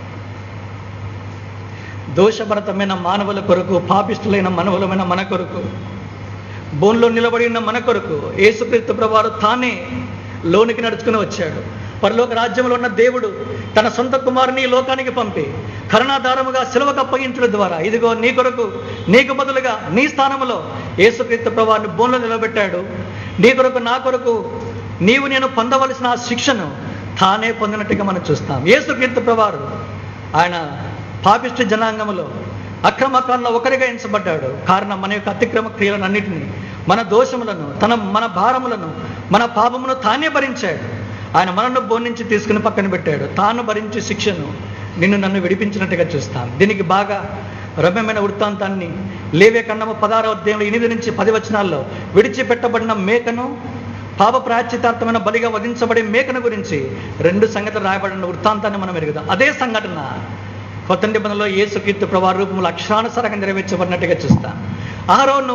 దోషభరతమైన మానవుల కొరకు పాపిష్టులైన మనవులమైన మన కొరకు బోన్లో నిలబడి ఉన్న మన కొరకు యేసుక్రీస్తు ప్రభువారు తానే లోనికి నడుచుకుని వచ్చాడు పరలోక రాజ్యంలో ఉన్న దేవుడు తన సొంత కుమారుని ఈ లోకానికి పంపి కరుణాధారముగా సిలువకు అప్పగించడం ద్వారా ఇదిగో నీ కొరకు నీకు బదులుగా నీ స్థానంలో యేసుక్రీస్తు ప్రభువారిని బోన్లో నిలబెట్టాడు నీ కొరకు నా కొరకు నీవు నేను పొందవలసిన ఆ శిక్షను తానే పొందినట్టుగా మనం చూస్తాం యేసుక్రీస్తు ప్రభువారు ఆయన పాపిష్టి జనాంగములో అక్రమకాల్లో ఒకరిగా ఎంచబడ్డాడు కారణం మన యొక్క అతిక్రమ క్రియలను అన్నిటినీ మన దోషములను తన మన భారములను మన పాపమును తానే భరించాడు ఆయన మనను బోధించి తీసుకుని పక్కన పెట్టాడు తాను భరించి శిక్షను నిన్ను నన్ను విడిపించినట్టుగా చూస్తాం దీనికి బాగా రమ్యమైన వృత్తాంతాన్ని లేవే కన్నమ పదారవ అధ్యాయంలో ఎనిమిది నుంచి పది వచనాల్లో విడిచిపెట్టబడిన మేకను పాప ప్రాచితార్థమైన బలిగా వధించబడే మేకను గురించి రెండు సంగతులు రాయబడిన వృత్తాంతాన్ని మనం ఎరుగుదాం అదే సంఘటన కొత్త నిబంధనలో యేసుకీర్తి ప్రభా రూపంలో అక్షరానుసారంగా నెరవేర్చబడినట్టుగా చూస్తాం ఆరోను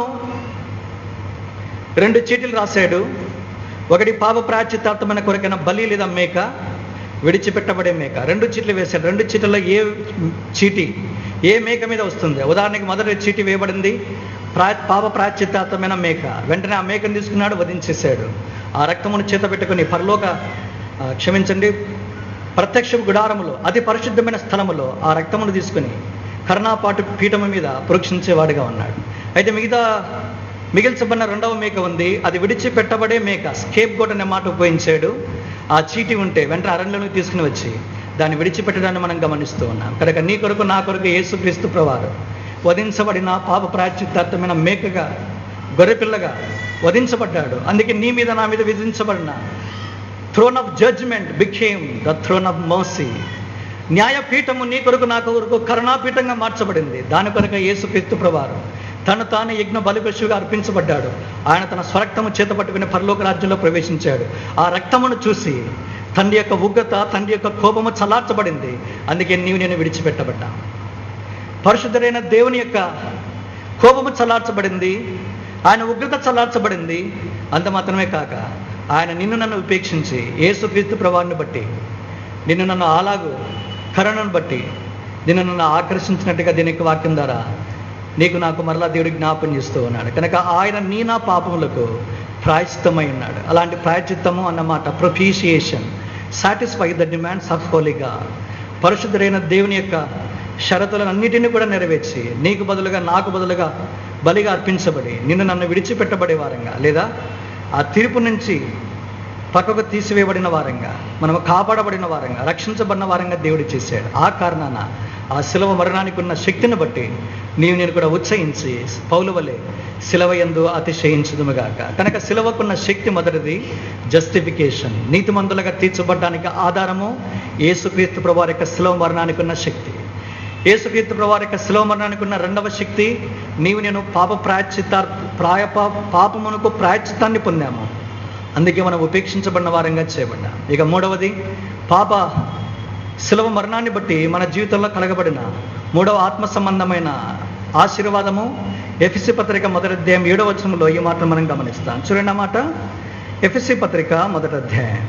రెండు చీటీలు రాశాడు ఒకటి పాప ప్రాచితార్థమైన కొరకైన బలి లేదా మేక విడిచిపెట్టబడే మేక రెండు చీట్లు వేశాడు రెండు చీట్లలో ఏ చీటి ఏ మేక మీద వస్తుంది ఉదాహరణకి మొదటి చీటి వేయబడింది ప్రా పాప ప్రాచితార్థమైన మేక వెంటనే ఆ మేకను తీసుకున్నాడు వధించేశాడు ఆ రక్తమును చేత పెట్టుకుని పరలోక ఆ, క్షమించండి ప్రత్యక్ష గుడారములో అతి పరిశుద్ధమైన స్థలములో ఆ రక్తమును తీసుకుని కర్ణాపాటు పీఠము మీద ప్రోక్షించేవాడిగా ఉన్నాడు అయితే మిగతా మిగిల్చబడిన రెండవ మేక ఉంది అది విడిచిపెట్టబడే మేక స్కేప్ గోట్ అనే మాట ఉపయోగించాడు ఆ చీటి ఉంటే వెంటనే అరణ్యంలోకి తీసుకుని వచ్చి దాన్ని విడిచిపెట్టడాన్ని మనం గమనిస్తూ ఉన్నాం కనుక నీ కొరకు నా కొరకు యేసుక్రీస్తు ప్రవారు వధించబడిన పాప ప్రాచిత్తార్థమైన మేకగా గొర్రెపిల్లగా వధించబడ్డాడు అందుకే నీ మీద నా మీద విధించబడిన throne of judgment became the throne of mercy న్యాయపీఠము నీ కొరకు నా కొరకు కరుణాపీఠంగా మార్చబడింది దాని కొరకు యేసుక్రీస్తు ప్రవారు తను తాను యజ్ఞ బలిపశువుగా అర్పించబడ్డాడు ఆయన తన స్వరక్తము చేత పట్టుకుని పరలోక రాజ్యంలో ప్రవేశించాడు ఆ రక్తమును చూసి తండ్రి యొక్క ఉగ్రత తండ్రి యొక్క కోపము చల్లార్చబడింది అందుకే నీవు నేను విడిచిపెట్టబడ్డా పరిశుద్ధుడైన దేవుని యొక్క కోపము చల్లార్చబడింది ఆయన ఉగ్రత చల్లార్చబడింది అంత మాత్రమే కాక ఆయన నిన్ను నన్ను ఉపేక్షించి యేసుక్రీస్తు ప్రభావాన్ని బట్టి నిన్ను నన్ను అలాగు కరుణను బట్టి నిన్ను నన్ను ఆకర్షించినట్టుగా దీని యొక్క వాక్యం ద్వారా నీకు నాకు మరలా దేవుడు జ్ఞాపం చేస్తూ ఉన్నాడు కనుక ఆయన నీ నా పాపములకు ప్రాయశ్చిత్తమై ఉన్నాడు అలాంటి ప్రాయశ్చిత్తము అన్నమాట propitiation satisfy the demands of హోలీగా పరిశుద్ధుడైన దేవుని యొక్క షరతులను అన్నిటిని కూడా నెరవేర్చి నీకు బదులుగా నాకు బదులుగా బలిగా అర్పించబడి నిన్ను నన్ను విడిచిపెట్టబడే వారంగా లేదా ఆ తీర్పు నుంచి పక్కకు తీసివేయబడిన వారంగా మనము కాపాడబడిన వారంగా రక్షించబడిన వారంగా దేవుడు చేశాడు ఆ కారణాన ఆ శిలవ మరణానికి ఉన్న శక్తిని బట్టి నీవు నేను కూడా ఉత్సహించి పౌలు వలె శిలవ ఎందు అతిశయించుదుముగాక కనుక శిలవకున్న శక్తి మొదటిది జస్టిఫికేషన్ నీతిమంతులుగా తీర్చబడ్డానికి ఆధారము యేసుక్రీస్తు ప్రభు యొక్క శిలవ మరణానికి ఉన్న శక్తి యేసుక్రీస్తు ప్రభు యొక్క శిలవ మరణానికి ఉన్న రెండవ శక్తి నీవు నేను పాప ప్రాయశ్చిత్త ప్రాయ పాపమునకు ప్రాయశ్చిత్తాన్ని పొందాము అందుకే మనం ఉపేక్షించబడిన వారంగా చేయబడ్డా ఇక మూడవది పాప శిలవ మరణాన్ని బట్టి మన జీవితంలో కలగబడిన మూడవ ఆత్మ సంబంధమైన ఆశీర్వాదము ఎఫ్ఎస్సి పత్రిక మొదటి అధ్యాయం ఏడవ వచనంలో ఈ మాట మనం గమనిస్తాం చూడండి ఆ మాట ఎఫ్ఎస్సి పత్రిక మొదటి అధ్యాయం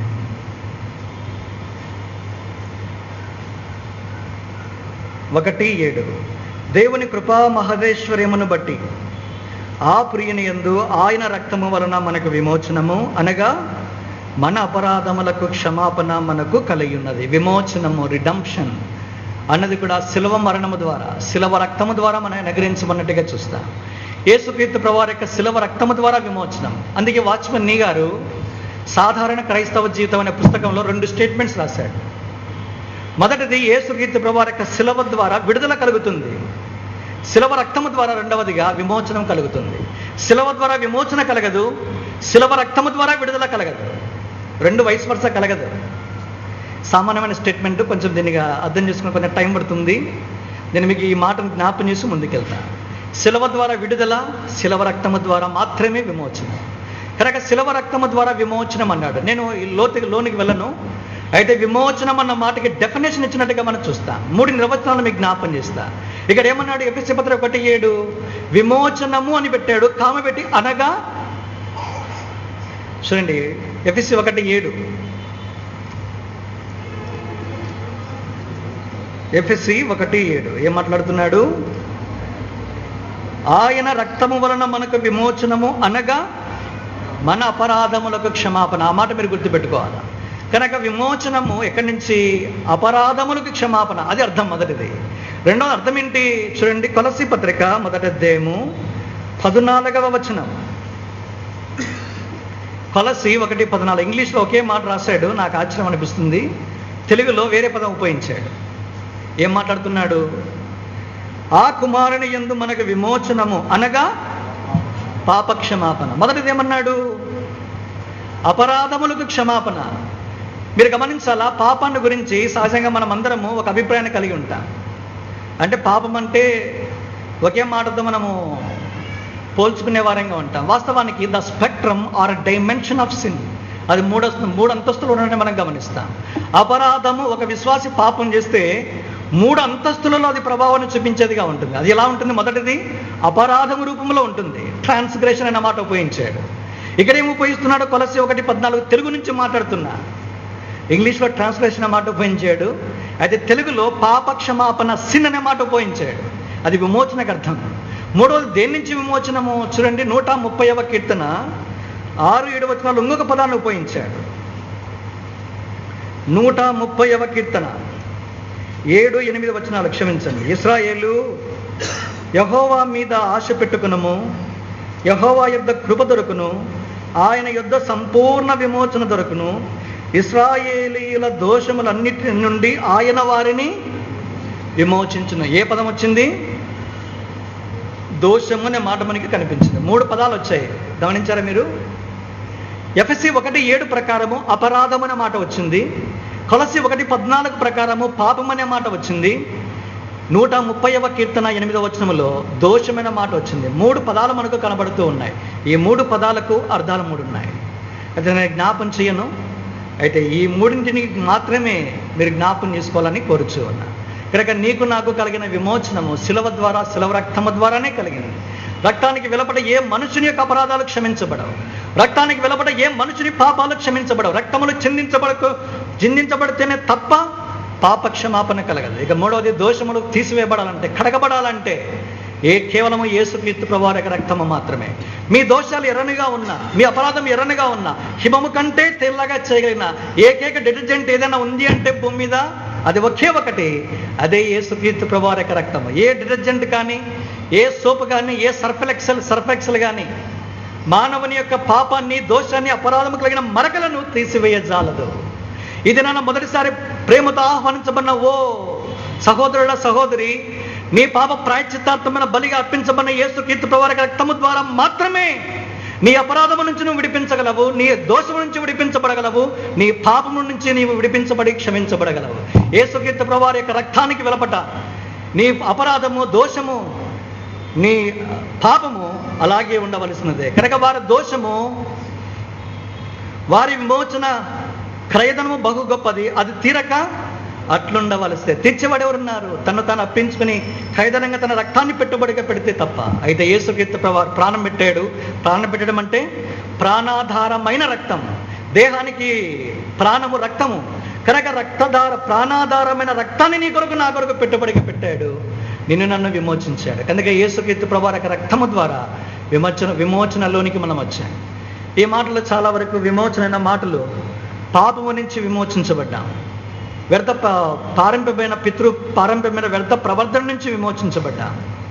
ఒకటి ఏడు దేవుని కృపా మహదేశ్వర్యమును బట్టి ఆ ప్రియుని యందు ఆయన రక్తము వలన మనకు విమోచనము అనగా మన అపరాధములకు క్షమాపణ మనకు కలిగి ఉన్నది విమోచనము రిడంప్షన్ అన్నది కూడా శిలవ మరణము ద్వారా శిలవ రక్తము ద్వారా మనం నగరించమన్నట్టుగా చూస్తాం యేసుక్రీస్తు ప్రవారి యొక్క శిలవ రక్తము ద్వారా విమోచనం అందుకే వాచ్మన్ నీ గారు సాధారణ క్రైస్తవ జీవితం అనే పుస్తకంలో రెండు స్టేట్మెంట్స్ రాశాడు మొదటిది యేసుక్రీస్తు ప్రవారి యొక్క శిలవ ద్వారా విడుదల కలుగుతుంది శిలవ రక్తము ద్వారా రెండవదిగా విమోచనం కలుగుతుంది శిలవ ద్వారా విమోచన కలగదు శిలవ రక్తము ద్వారా విడుదల కలగదు రెండు వయసు వరుస కలగదు సామాన్యమైన స్టేట్మెంట్ కొంచెం దీనిగా అర్థం చేసుకునే కొంచెం టైం పడుతుంది నేను మీకు ఈ మాటను జ్ఞాపం చేసి ముందుకెళ్తా శిలవ ద్వారా విడుదల శిలవ రక్తము ద్వారా మాత్రమే విమోచన కనుక శిలవ రక్తము ద్వారా విమోచనం అన్నాడు నేను ఈ లోతుకి లోనికి వెళ్ళను అయితే విమోచనం అన్న మాటకి డెఫినేషన్ ఇచ్చినట్టుగా మనం చూస్తాం మూడు నిర్వచనాలు మీకు జ్ఞాపం చేస్తా ఇక్కడ ఏమన్నాడు ఎపిసి పత్ర ఒకటి ఏడు విమోచనము అని పెట్టాడు కామ పెట్టి అనగా చూడండి ఎఫ్ఎస్సి ఒకటి ఏడు ఎఫ్ఎస్సి ఒకటి ఏడు ఏం మాట్లాడుతున్నాడు ఆయన రక్తము వలన మనకు విమోచనము అనగా మన అపరాధములకు క్షమాపణ ఆ మాట మీరు గుర్తుపెట్టుకోవాలి కనుక విమోచనము ఎక్కడి నుంచి అపరాధములకు క్షమాపణ అది అర్థం మొదటిది రెండవ అర్థం ఏంటి చూడండి కొలసి పత్రిక మొదటి అధ్యాయము పద్నాలుగవ వచనం కొలసి ఒకటి పద్నాలుగు ఇంగ్లీష్లో ఒకే మాట రాశాడు నాకు ఆశ్చర్యం అనిపిస్తుంది తెలుగులో వేరే పదం ఉపయోగించాడు ఏం మాట్లాడుతున్నాడు ఆ కుమారుని యందు మనకు విమోచనము అనగా పాపక్షమాపణ మొదటిది ఏమన్నాడు అపరాధములకు క్షమాపణ మీరు గమనించాలా పాపాన్ని గురించి సహజంగా మనం అందరము ఒక అభిప్రాయాన్ని కలిగి ఉంటాం అంటే పాపం అంటే ఒకే మాటతో మనము పోల్చుకునే వారంగా ఉంటాం వాస్తవానికి the spectrum or dimension of sin అది మూడు మూడు అంతస్తులు ఉండడం మనం గమనిస్తాం అపరాధము ఒక విశ్వాసి పాపం చేస్తే మూడు అంతస్తులలో అది ప్రభావాన్ని చూపించేదిగా ఉంటుంది అది ఎలా ఉంటుంది మొదటిది అపరాధము రూపంలో ఉంటుంది ట్రాన్స్గ్రెషన్ అనే మాట ఉపయోగించాడు ఇక్కడ ఏమి ఉపయోగిస్తున్నాడు కొలసి ఒకటి పద్నాలుగు తెలుగు నుంచి మాట్లాడుతున్నా ఇంగ్లీష్లో ట్రాన్స్లేషన్ అనే మాట ఉపయోగించాడు అయితే తెలుగులో పాప క్షమాపణ సిన్ అనే మాట ఉపయోగించాడు అది విమోచనకు అర్థం మూడవది దేని నుంచి విమోచనము చూడండి నూట ముప్పైవ కీర్తన ఆరు ఏడు వచనాలు ఇంకొక పదాన్ని ఉపయోగించాడు నూట ముప్పైవ కీర్తన ఏడు ఎనిమిది వచనాలు క్షమించండి ఇస్రాయేలు యహోవా మీద ఆశ పెట్టుకునము యహోవా యొద్ద కృప దొరుకును ఆయన యొద్ద సంపూర్ణ విమోచన దొరుకును ఇస్రాయేలీల దోషములన్నిటి నుండి ఆయన వారిని విమోచించును ఏ పదం వచ్చింది దోషము అనే మాట మనకి కనిపించింది మూడు పదాలు వచ్చాయి గమనించారా మీరు ఎఫ్ఎస్సి ఒకటి ఏడు ప్రకారము అపరాధం అనే మాట వచ్చింది కొలసి ఒకటి పద్నాలుగు ప్రకారము పాపం అనే మాట వచ్చింది నూట ముప్పైవ కీర్తన ఎనిమిదవ వచనములో దోషమైన మాట వచ్చింది మూడు పదాలు మనకు కనబడుతూ ఉన్నాయి ఈ మూడు పదాలకు అర్థాలు మూడు ఉన్నాయి అయితే నేను జ్ఞాపం చేయను అయితే ఈ మూడింటిని మాత్రమే మీరు జ్ఞాపం చేసుకోవాలని కోరుచు ఉన్నా కనుక నీకు నాకు కలిగిన విమోచనము శిలవ ద్వారా శిలవ రక్తము ద్వారానే కలిగినది రక్తానికి వెలపడ ఏ మనుషుని యొక్క అపరాధాలు క్షమించబడవు రక్తానికి వెలపడ ఏ మనుషుని పాపాలు క్షమించబడవు రక్తములు చిందించబడకు చిందించబడితేనే తప్ప పాప క్షమాపణ కలగదు ఇక మూడవది దోషములు తీసివేయబడాలంటే కడగబడాలంటే ఏ కేవలము యేసుక్రీస్తు ప్రభువారి యొక్క రక్తము మాత్రమే మీ దోషాలు ఎర్రనిగా ఉన్నా మీ అపరాధం ఎర్రనిగా ఉన్నా హిమము కంటే తెల్లగా చేయగలిగిన ఏకైక డిటర్జెంట్ ఏదైనా ఉంది అంటే భూమి మీద అది ఒకే ఒకటి అదే యేసుక్రీస్తు ప్రభువారి యొక్క రక్తము ఏ డిటర్జెంట్ కానీ ఏ సోప్ కానీ ఏ సర్ఫెలెక్సల్ సర్ఫెక్సల్ కానీ మానవుని యొక్క పాపాన్ని దోషాన్ని అపరాధము కలిగిన మరకలను తీసివేయజాలదు ఇది నన్ను మొదటిసారి ప్రేమతో ఆహ్వానించబడిన ఓ సహోదరుల సహోదరి నీ పాప ప్రాయశ్చిత్తార్థమైన బలిగా అర్పించబడిన యేసు కీర్తి ప్రవారక రక్తము ద్వారా మాత్రమే నీ అపరాధము నుంచి నువ్వు విడిపించగలవు నీ దోషము నుంచి విడిపించబడగలవు నీ పాపము నుంచి నీవు విడిపించబడి క్షమించబడగలవు యేసుకీర్తి ప్రవారి యొక్క రక్తానికి వెలపట నీ అపరాధము దోషము నీ పాపము అలాగే ఉండవలసినదే కనుక వారి దోషము వారి విమోచన క్రయధనము బహు గొప్పది అది తీరక అట్లుండవలసే తీర్చేవాడు ఎవరున్నారు తను తాను అప్పించుకుని ఖైదనంగా తన రక్తాన్ని పెట్టుబడిగా పెడితే తప్ప అయితే యేసుకీర్తి ప్రభా ప్రాణం పెట్టాడు ప్రాణం పెట్టడం అంటే ప్రాణాధారమైన రక్తం దేహానికి ప్రాణము రక్తము కనుక రక్తధార ప్రాణాధారమైన రక్తాన్ని నీ కొరకు నా కొరకు పెట్టుబడిగా పెట్టాడు నిన్ను నన్ను విమోచించాడు కనుక యేసుకీర్తి ప్రభా యొక్క రక్తము ద్వారా విమోచన విమోచనలోనికి మనం వచ్చాం ఈ మాటలు చాలా వరకు విమోచన అన్న మాటలు పాపము నుంచి విమోచించబడ్డాం వ్యర్థ ప- పారంపమైన పితృ పారంపమైన వ్యర్థ ప్రవర్తన నుంచి విమోచించబడ్డాం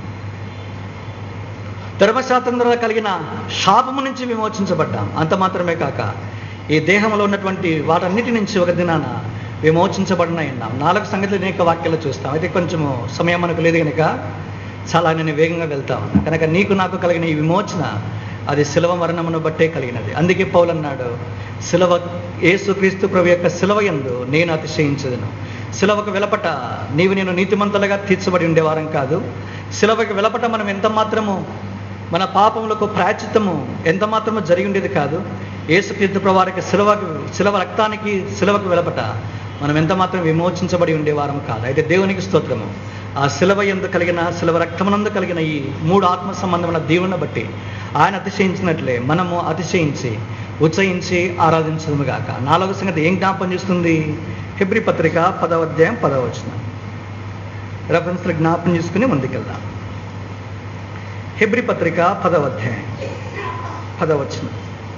ధర్మశాస్త్రంలో కలిగిన శాపము నుంచి విమోచించబడ్డాం అంత మాత్రమే కాక ఈ దేహంలో ఉన్నటువంటి వాటన్నిటి నుంచి ఒక దినాన విమోచించబడిన ఉన్నాం నాలుగు సంగతులు అనేక వాక్యాలు చూస్తాం అయితే కొంచెము సమయం మనకు లేదు కనుక చాలా నేను వేగంగా వెళ్తా ఉన్నా కనుక నీకు నాకు కలిగిన ఈ విమోచన అది శిలవ మరణమును బట్టే కలిగినది అందుకే పౌలు అన్నాడు శిలవ యేసుక్రీస్తు ప్రభు యొక్క శిలవ యందు నేను అతిశయించదును శిలవకు వెలపట నీవు నేను నీతిమంతులుగా తీర్చబడి ఉండేవారం కాదు శిలవకు వెలపట మనం ఎంత మాత్రము మన పాపములకు ప్రాచిత్తము ఎంత మాత్రము జరిగి ఉండేది కాదు యేసుక్రీస్తు ప్రవారికి శిలవకు శిలవ రక్తానికి శిలవకు వెలపట మనం ఎంత మాత్రం విమోచించబడి ఉండేవారం కాదు అయితే దేవునికి స్తోత్రము ఆ శిలవ ఎందు కలిగిన శిలవ రక్తమునందు కలిగిన ఈ మూడు ఆత్మ సంబంధమైన దేవుని బట్టి ఆయన అతిశయించినట్లే మనము అతిశయించి ఉచ్చయించి ఆరాధించదుము గాక నాలుగో సంగతి ఏం జ్ఞాపం చేస్తుంది ఫిబ్రి పత్రిక పదవ అధ్యాయం పదవ వచనం రెఫరెన్స్లు జ్ఞాపం చేసుకుని ముందుకెళ్దాం హెబ్రి పత్రిక పదవ అధ్యాయం పదవచనం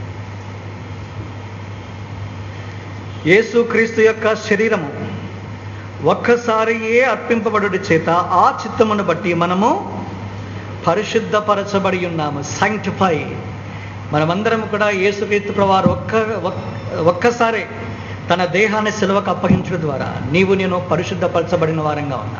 యేసు క్రీస్తు యొక్క శరీరము ఒక్కసారి ఏ అర్పింపబడుడి చేత ఆ చిత్తమును బట్టి మనము పరిశుద్ధపరచబడి ఉన్నాము సాంక్టిఫై మనమందరం కూడా యేసుక్రీస్తు ప్రవారు ఒక్క ఒక్- ఒక్కసారి తన దేహాన్ని సెలవుకు అప్పగించడం ద్వారా నీవు నేను పరిశుద్ధపరచబడిన వారంగా ఉన్నా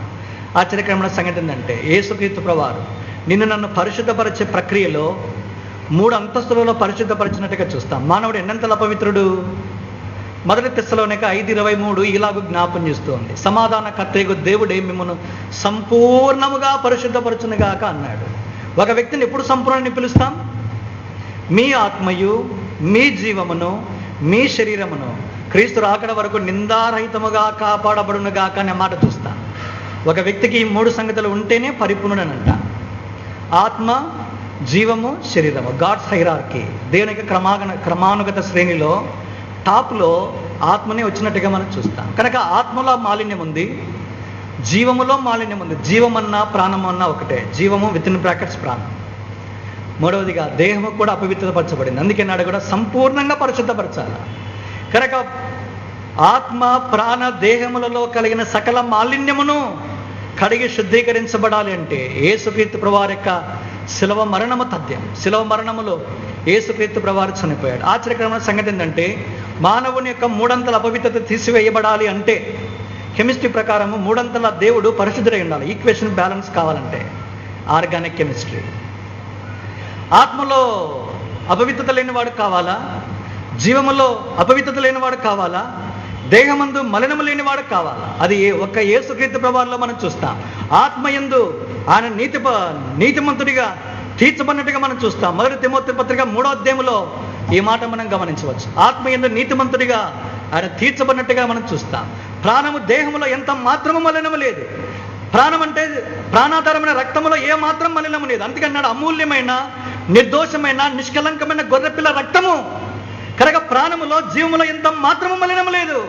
ఆశ్చర్యకరమైన సంగతి ఏంటంటే యేసుక్రీస్తు ప్రవారు నిన్ను నన్ను పరిశుద్ధపరిచే ప్రక్రియలో మూడు అంతస్తులలో పరిశుద్ధపరిచినట్టుగా చూస్తాం మానవుడు ఎన్నంతల పవిత్రుడు మొదటి తెస్సలోనిక ఐదు ఇరవై మూడు ఇలాగ జ్ఞాపం చేస్తోంది సమాధాన కర్తయ్యకు దేవుడే మిమ్మల్ని సంపూర్ణముగా పరిశుద్ధపరచునుగాక అన్నాడు ఒక వ్యక్తిని ఎప్పుడు సంపూర్ణని పిలుస్తాం మీ ఆత్మయు మీ జీవమును మీ శరీరమును క్రీస్తు రాకడ వరకు నిందారహితముగా కాపాడబడునుగాక అనే మాట చూస్తాం ఒక వ్యక్తికి ఈ మూడు సంగతులు ఉంటేనే పరిపూర్ణనంట ఆత్మ జీవము శరీరము గాడ్స్ హైరార్కి దేవునికి క్రమాగన క్రమానుగత శ్రేణిలో టాప్లో ఆత్మనే వచ్చినట్టుగా మనం చూస్తాం కనుక ఆత్మలో మాలిన్యం ఉంది జీవములో మాలిన్యం ఉంది జీవమన్నా ప్రాణమన్నా ఒకటే జీవము విత్ ఇన్ బ్రాకెట్స్ ప్రాణం మూడవదిగా దేహము కూడా అపవిత్రపరచబడింది అందుకే నాడు కూడా సంపూర్ణంగా పరిశుద్ధపరచాలి కనుక ఆత్మ ప్రాణ దేహములలో కలిగిన సకల మాలిన్యమును కడిగి శుద్ధీకరించబడాలి అంటే ఏసుకీర్తి ప్రవారి యొక్క శిలవ మరణము తథ్యం శిలవ మరణములో ఏసుక్రీస్తు ప్రవారు చనిపోయాడు ఆశ్చర్యకరమైన సంగతి ఏంటంటే మానవుని యొక్క మూడంతల అపవిత్రత తీసివేయబడాలి అంటే కెమిస్ట్రీ ప్రకారము మూడంతల దేవుడు పరిశుద్ధుడై ఉండాలి ఈక్వేషన్ బ్యాలెన్స్ కావాలంటే ఆర్గానిక్ కెమిస్ట్రీ ఆత్మలో అపవిత్రత లేనివాడు కావాలా జీవములో అపవిత్రత లేనివాడు కావాలా దేహమందు మలినము లేనివాడు కావాలా అది ఏ ఒక్క ఏసుక్రీస్తు ప్రభావంలో మనం చూస్తాం ఆత్మయందు ఆయన నీతి నీతిమంతుడిగా తీర్చబడినట్టుగా మనం చూస్తాం మొదటి తిమోతి పత్రిక మూడో అధ్యాయంలో ఈ మాట మనం గమనించవచ్చు ఆత్మయందు నీతిమంతుడిగా ఆయన తీర్చబడినట్టుగా మనం చూస్తాం ప్రాణము దేహములో ఎంత మాత్రము మలినము లేదు ప్రాణం అంటే ప్రాణాధారమైన రక్తములో ఏ మాత్రం మలినము లేదు అందుకన్నాడు అమూల్యమైన నిర్దోషమైన నిష్కలంకమైన గొర్రెపిల్ల రక్తము కనుక ప్రాణములో జీవములో ఎంత మాత్రము మలినము లేదు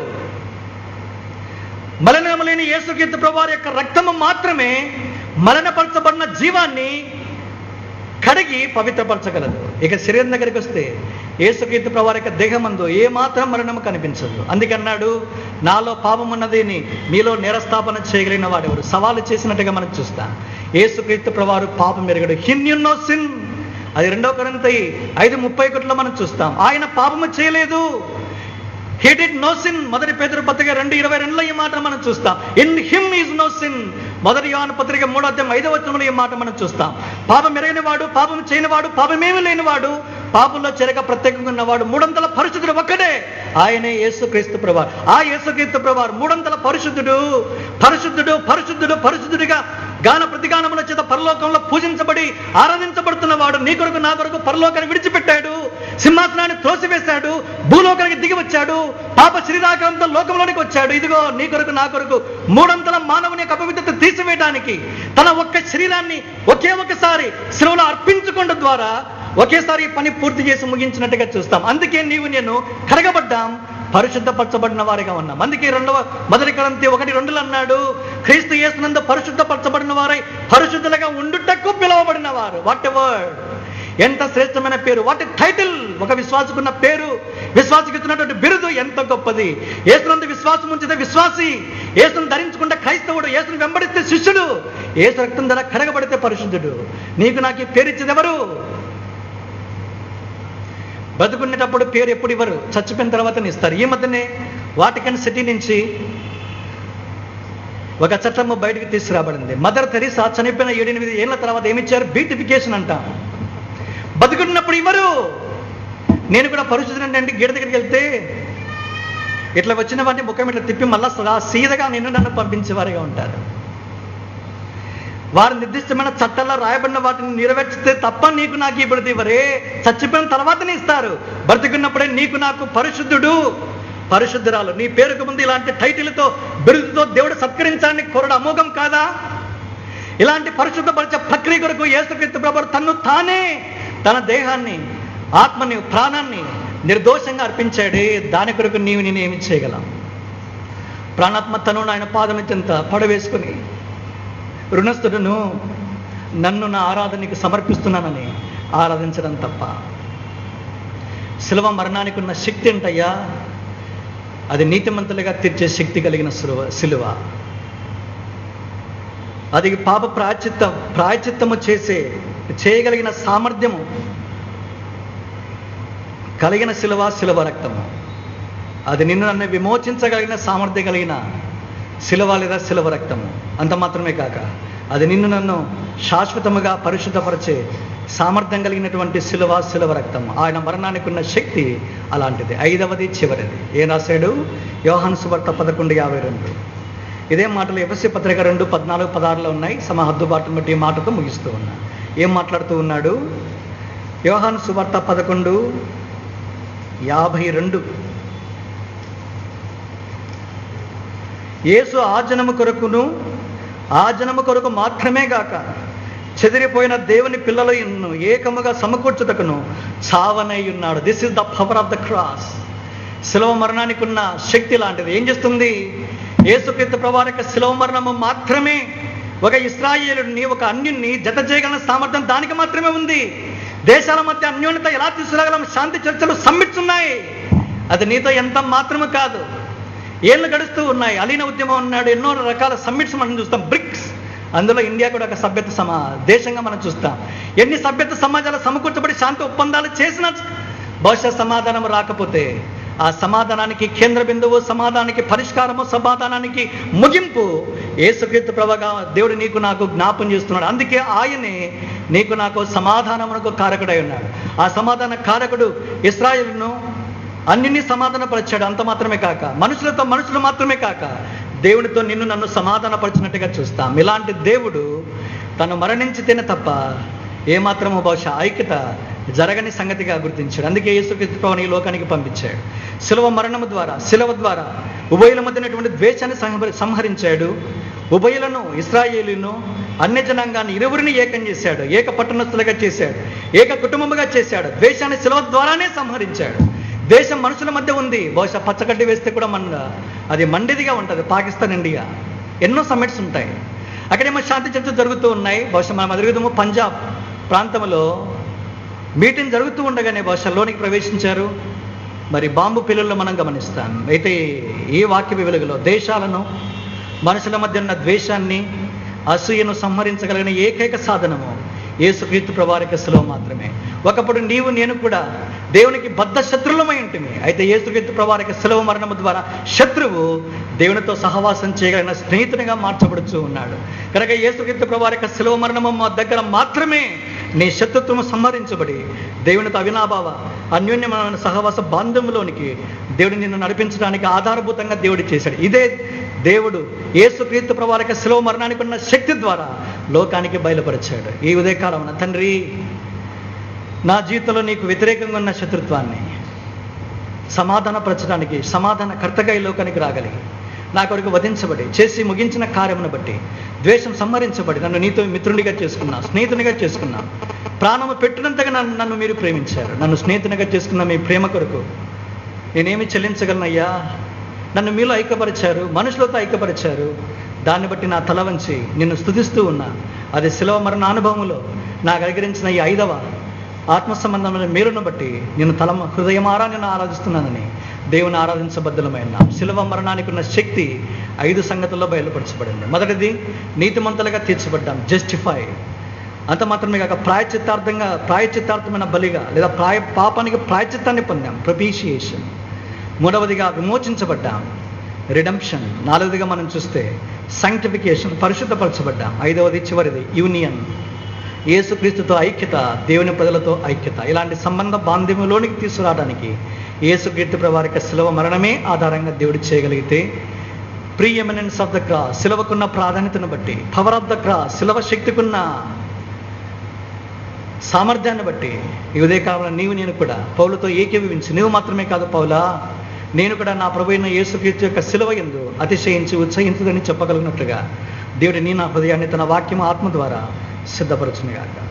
మలినము లేని యేసుకీర్తి ప్రభువారి యొక్క రక్తము మాత్రమే మలినపరచబడిన జీవాన్ని కడిగి పవిత్రపరచగలదు ఇక శరీరం దగ్గరికి వస్తే ఏసుకీర్తి ప్రవారి యొక్క దేహమందు ఏ మాత్రం మరణము కనిపించదు అందుకన్నాడు నాలో పాపం ఉన్నదిని మీలో నిరస్థాపన చేయగలిగిన వాడెవరు సవాలు చేసినట్టుగా మనం చూస్తాం ఏసుక్రీస్తు ప్రవారు పాపం మెరుగడు హిన్యున్నో సిన్ అది రెండో కొరంత ఐదు ముప్పై ఒకటిలో మనం చూస్తాం ఆయన పాపము చేయలేదు హీ డిడ్ నో సిన్ మొదటి పేదరు పత్రిక రెండు ఇరవై రెండులో ఈ మాట మనం చూస్తాం in him is no sin మొదటి యోన పత్రిక మూడో అధ్యాయం ఐదవ వచనంలో ఈ మాట మనం చూస్తాం పాపం ఎరగని వాడు పాపం చేయనివాడు పాపమేమి లేనివాడు పాపంలో చెరక ప్రత్యేకంగా ఉన్నవాడు మూడొందల పరిశుద్ధుడు ఒక్కడే ఆయనే యేసుక్రీస్తు ప్రభావం ఆ యేసుక్రీస్తు ప్రభావం మూడొందల పరిశుద్ధుడు పరిశుద్ధుడు పరిశుద్ధుడు పరిశుద్ధుడిగా గాన ప్రతిగానముల చేత పరలోకంలో పూజించబడి ఆరాధించబడుతున్న వాడు నీ కొరకు నా కొరకు పరలోకాన్ని విడిచిపెట్టాడు సింహాసనాన్ని త్రోసివేశాడు భూలోకానికి దిగి వచ్చాడు పాప శరీరాకారంతో లోకంలోనికి వచ్చాడు ఇదిగో నీ కొరకు నా కొరకు మూడంతల మానవుని యొక్క అపవిత్రత తీసివేయడానికి తన ఒక్క శరీరాన్ని ఒకే ఒకసారి శిలువలో అర్పించుకోవడం ద్వారా ఒకేసారి ఈ పని పూర్తి చేసి ముగించినట్టుగా చూస్తాం అందుకే నీవు నేను కడగబడ్డాం పరిశుద్ధపరచబడిన వారిగా ఉన్నాం అందుకే రెండవ మొదటి కరంతి ఒకటి రెండులు అన్నాడు క్రీస్తు యేసునందు పరిశుద్ధపరచబడిన వారై పరిశుద్ధులుగా ఉండుటకు పిలువబడిన వారు వాట్ వర్డ్ ఎంత శ్రేష్టమైన పేరు వాటి టైటిల్ ఒక విశ్వాసకున్న పేరు విశ్వాసకున్నటువంటి బిరుదు ఎంత గొప్పది ఏసునందు విశ్వాసం ఉంచితే విశ్వాసి ఏసును ధరించుకుంటే క్రైస్తవుడు ఏసును వెంబడిస్తే శిష్యుడు ఏసు రక్తం ధర కడగబడితే పరిశుద్ధుడు నీకు నాకు ఈ పేరు ఇచ్చేది ఎవరు బతుకునేటప్పుడు పేరు ఎప్పుడు ఇవ్వరు చచ్చిపోయిన తర్వాత ఇస్తారు ఈ మధ్యనే వాటికన్ సిటీ నుంచి ఒక చట్టము బయటకు తీసుకురాబడింది మదర్ తెరీసా చనిపోయిన ఏడెనిమిది ఏళ్ల తర్వాత ఏమిచ్చారు బ్యూటిఫికేషన్ అంటాం బతుకున్నప్పుడు ఇవ్వరు నేను కూడా పరిశుద్ధి అంటే గీడ దగ్గరికి వెళ్తే ఇట్లా వచ్చిన వాటిని ముఖం ఇట్లా తిప్పి మళ్ళా సదా- సీదగా నిన్ను నన్ను పంపించేవారిగా ఉంటారు వారు నిర్దిష్టమైన చట్టాల్లో రాయబడిన వాటిని నెరవేర్చితే తప్ప నీకు నాకు ఇప్పుడు ఇవ్వరే చచ్చిపోయిన తర్వాతనే ఇస్తారు బ్రతికున్నప్పుడే నీకు నాకు పరిశుద్ధుడు పరిశుద్ధురాలు నీ పేరుకు ముందు ఇలాంటి టైటిల్తో బిరుదుతో దేవుడు సత్కరించాలని కోరడు అమోఘం కాదా ఇలాంటి పరిశుద్ధపరిచే ప్రక్రియ కొరకు యేసుక్రీస్తు ప్రభు తన్ను తానే తన దేహాన్ని ఆత్మని ప్రాణాన్ని నిర్దోషంగా అర్పించాడే దాని కొరకు నీవు నేను ఏమి చేయగలం ప్రాణాత్మ తను ఆయన పాదం చెంత పడవేసుకుని రుణస్థుడును నన్ను నా ఆరాధనకి సమర్పిస్తున్నానని ఆరాధించడం తప్ప శిలువ మరణానికి ఉన్న శక్తి ఏంటయ్యా అది నీతిమంతులుగా తీర్చే శక్తి కలిగిన శిలువ శిలువ అది పాప ప్రాచిత్తం ప్రాయచిత్తము చేసే చేయగలిగిన సామర్థ్యము కలిగిన శిలువ శిలువ రక్తము అది నిన్ను నన్ను విమోచించగలిగిన సామర్థ్యం కలిగిన శిలవ లేదా శిలవ రక్తము అంత మాత్రమే కాక అది నిన్ను నన్ను శాశ్వతముగా పరిశుద్ధపరిచే సామర్థ్యం కలిగినటువంటి శిలవ శిలవ రక్తము ఆయన మరణానికి ఉన్న శక్తి అలాంటిది ఐదవది చివరిది ఏం రాశాడు యోహాను సువార్త పదకొండు యాభై రెండు ఇదే మాటలు ఎఫ్ఎస్సి పత్రిక రెండు పద్నాలుగు పదహారులో ఉన్నాయి సమ హద్దుబాటును బట్టి ఈ మాటతో ముగిస్తూ ఉన్నా ఏం మాట్లాడుతూ ఉన్నాడు యోహాను సువార్త పదకొండు యాభై రెండు యేసు ఆ జనము కొరకును ఆ జనము కొరకు మాత్రమే గాక చెదిరిపోయిన దేవుని పిల్లలు ఇన్ను ఏకముగా సమకూర్చుటకును చావనై ఉన్నాడు this is the power of the cross శిలవ మరణానికి ఉన్న శక్తి లాంటిది ఏం చేస్తుంది యేసుక్రీస్తు ప్రభావిక శిలవ మరణము మాత్రమే ఒక ఇస్రాయేలుని ఒక అన్యుణ్ణి జత చేయగల సామర్థ్యం దానికి మాత్రమే ఉంది దేశాల మధ్య అన్యోన్యత ఎలా తీసుకురాగలం శాంతి చర్చలు సమ్మిట్స్ ఉన్నాయి అది నీతో ఎంత మాత్రము కాదు ఏళ్ళు గడుస్తూ ఉన్నాయి అలీన ఉద్యమం ఉన్నాడు ఎన్నో రకాల సమ్మిట్స్ మనం చూస్తాం బ్రిక్స్ అందులో ఇండియా కూడా ఒక సభ్యత సమా దేశంగా మనం చూస్తాం ఎన్ని సభ్యత సమాజాలు సమకూర్చబడి శాంతి ఒప్పందాలు చేసినా బహుశా సమాధానం రాకపోతే ఆ సమాధానానికి కేంద్ర బిందువు సమాధానానికి పరిష్కారము సమాధానానికి ముగింపు ఏసుకీర్తి ప్రభగా దేవుడు నీకు నాకు జ్ఞాపం చేస్తున్నాడు అందుకే ఆయనే నీకు నాకు సమాధానమునకు కారకుడై ఉన్నాడు ఆ సమాధాన కారకుడు ఇస్రాయిల్ను అన్నిని సమాధానపరిచాడు అంత మాత్రమే కాక మనుషులతో మనుషులు మాత్రమే కాక దేవుడితో నిన్ను నన్ను సమాధానపరిచినట్టుగా చూస్తాం ఇలాంటి దేవుడు తను మరణించితేనే తప్ప ఏమాత్రమో బహుశా ఐక్యత జరగని సంగతిగా గుర్తించాడు అందుకే యేసుక్రీస్తు ప్రభువుని ఈ లోకానికి పంపించాడు శిలవ మరణము ద్వారా శిలవ ద్వారా ఉభయుల మధ్యనటువంటి ద్వేషాన్ని సంహ- సంహరించాడు ఉభయులను ఇస్రాయేలీను అన్య జనాంగాన్ని ఇరువురిని ఏకం చేశాడు ఏక పట్టణస్థులుగా చేశాడు ఏక కుటుంబముగా చేశాడు ద్వేషాన్ని శిలవ ద్వారానే సంహరించాడు దేశం మనుషుల మధ్య ఉంది బహుశా పచ్చగడ్డి వేస్తే కూడా మన అది మండిదిగా ఉంటుంది పాకిస్తాన్ ఇండియా ఎన్నో సమ్మిట్స్ ఉంటాయి అక్కడేమో శాంతి చర్చలు జరుగుతూ ఉన్నాయి బహుశా మనం ఎదుగుదాము పంజాబ్ ప్రాంతంలో మీటింగ్ జరుగుతూ ఉండగానే బహుశా లోనికి ప్రవేశించారు మరి బాంబు పిల్లల్లో మనం గమనిస్తాం అయితే ఈ వాక్య వెలుగులో దేశాలను మనుషుల మధ్య ఉన్న ద్వేషాన్ని అసూయను సంహరించగలిగిన ఏకైక సాధనము యేసుక్రీస్తు ప్రభావిక శిలువ మాత్రమే ఒకప్పుడు నీవు నేను కూడా దేవునికి బద్ధ శత్రులమై ఉంటుంది అయితే యేసుక్రీస్తు ప్రభావిక శిలువ మరణము ద్వారా శత్రువు దేవునితో సహవాసం చేయగలిగిన స్నేహితునిగా మార్చబడుతూ ఉన్నాడు కనుక యేసుక్రీస్తు ప్రభావిక శిలువ మరణము మా దగ్గర మాత్రమే నీ శత్రుత్వము సంహరించబడి దేవునితో అవినాభావ అన్యోన్యమైన సహవాస బాంధంలోనికి దేవుడు నిన్ను నడిపించడానికి ఆధారభూతంగా దేవుడు చేశాడు ఇదే దేవుడు యేసుక్రీస్తు ప్రభావిక శిలువ మరణానికి ఉన్న శక్తి ద్వారా లోకానికి బయలుపరిచాడు ఈ ఉదయకాలం తండ్రి నా జీవితంలో నీకు వ్యతిరేకంగా ఉన్న శత్రుత్వాన్ని సమాధానపరచడానికి సమాధాన కర్తగా ఈ లోకానికి రాగలిగి నా కొరకు వధించబడి చేసి ముగించిన కార్యమును బట్టి ద్వేషం సంహరించబడి నన్ను నీతో మిత్రునిగా చేసుకున్నా స్నేహితునిగా చేసుకున్నా ప్రాణము పెట్టినంతగా నన్ను నన్ను మీరు ప్రేమించారు నన్ను స్నేహితునిగా చేసుకున్న మీ ప్రేమ కొరకు నేనేమి చెల్లించగలనయ్యా నన్ను మీలో ఐక్యపరిచారు మనుషులతో ఐక్యపరిచారు దాన్ని బట్టి నా తల వంచి నిన్ను స్తుతిస్తూ ఉన్నా అది శిలవ మరణ అనుభవములో నాకు అనుగ్రహించిన ఈ ఐదవ ఆత్మ సంబంధమైన మేలును బట్టి నేను తల హృదయమారా నేను ఆరాధిస్తున్నానని దేవుని ఆరాధించబద్ధులమైన శిలవ మరణానికి ఉన్న శక్తి ఐదు సంగతుల్లో బయలుపరచబడింది మొదటిది నీతిమంతులుగా తీర్చబడ్డాం జస్టిఫై అంత మాత్రమే కాక ప్రాయచిత్తార్థంగా ప్రాయచిత్తార్థమైన బలిగా లేదా ప్రాయ పాపానికి ప్రాయచిత్తాన్ని పొందాం ప్రొపీషియేషన్ మూడవదిగా విమోచించబడ్డాం రిడమ్షన్ నాలుగవదిగా మనం చూస్తే సాంక్టిఫికేషన్ పరిశుద్ధపరచబడ్డాం ఐదవది చివరిది యూనియన్ యేసుక్రీస్తుతో ఐక్యత దేవుని ప్రజలతో ఐక్యత ఇలాంటి సంబంధ బాంధవ్యంలోనికి తీసుకురావడానికి యేసుకీర్తి ప్రవారిక శిలవ మరణమే ఆధారంగా దేవుడు చేయగలిగితే preeminence of the cross శిలవకున్న ప్రాధాన్యతను బట్టి పవర్ ఆఫ్ ద క్రాస్ శిలవ శక్తికున్న సామర్థ్యాన్ని బట్టి ఈ ఉదయకాలంలో నీవు నేను కూడా పౌలతో ఏకీభవించి నీవు మాత్రమే కాదు పౌలా నేను కూడా నా ప్రభు అయిన యేసుక్రీస్తు యొక్క శిలవ ఎందు అతిశయించి ఉత్సహించుదని చెప్పగలిగినట్లుగా దేవుడి నీ నా హృదయాన్ని తన వాక్యం ఆత్మ ద్వారా సిద్ధపరచునుగాక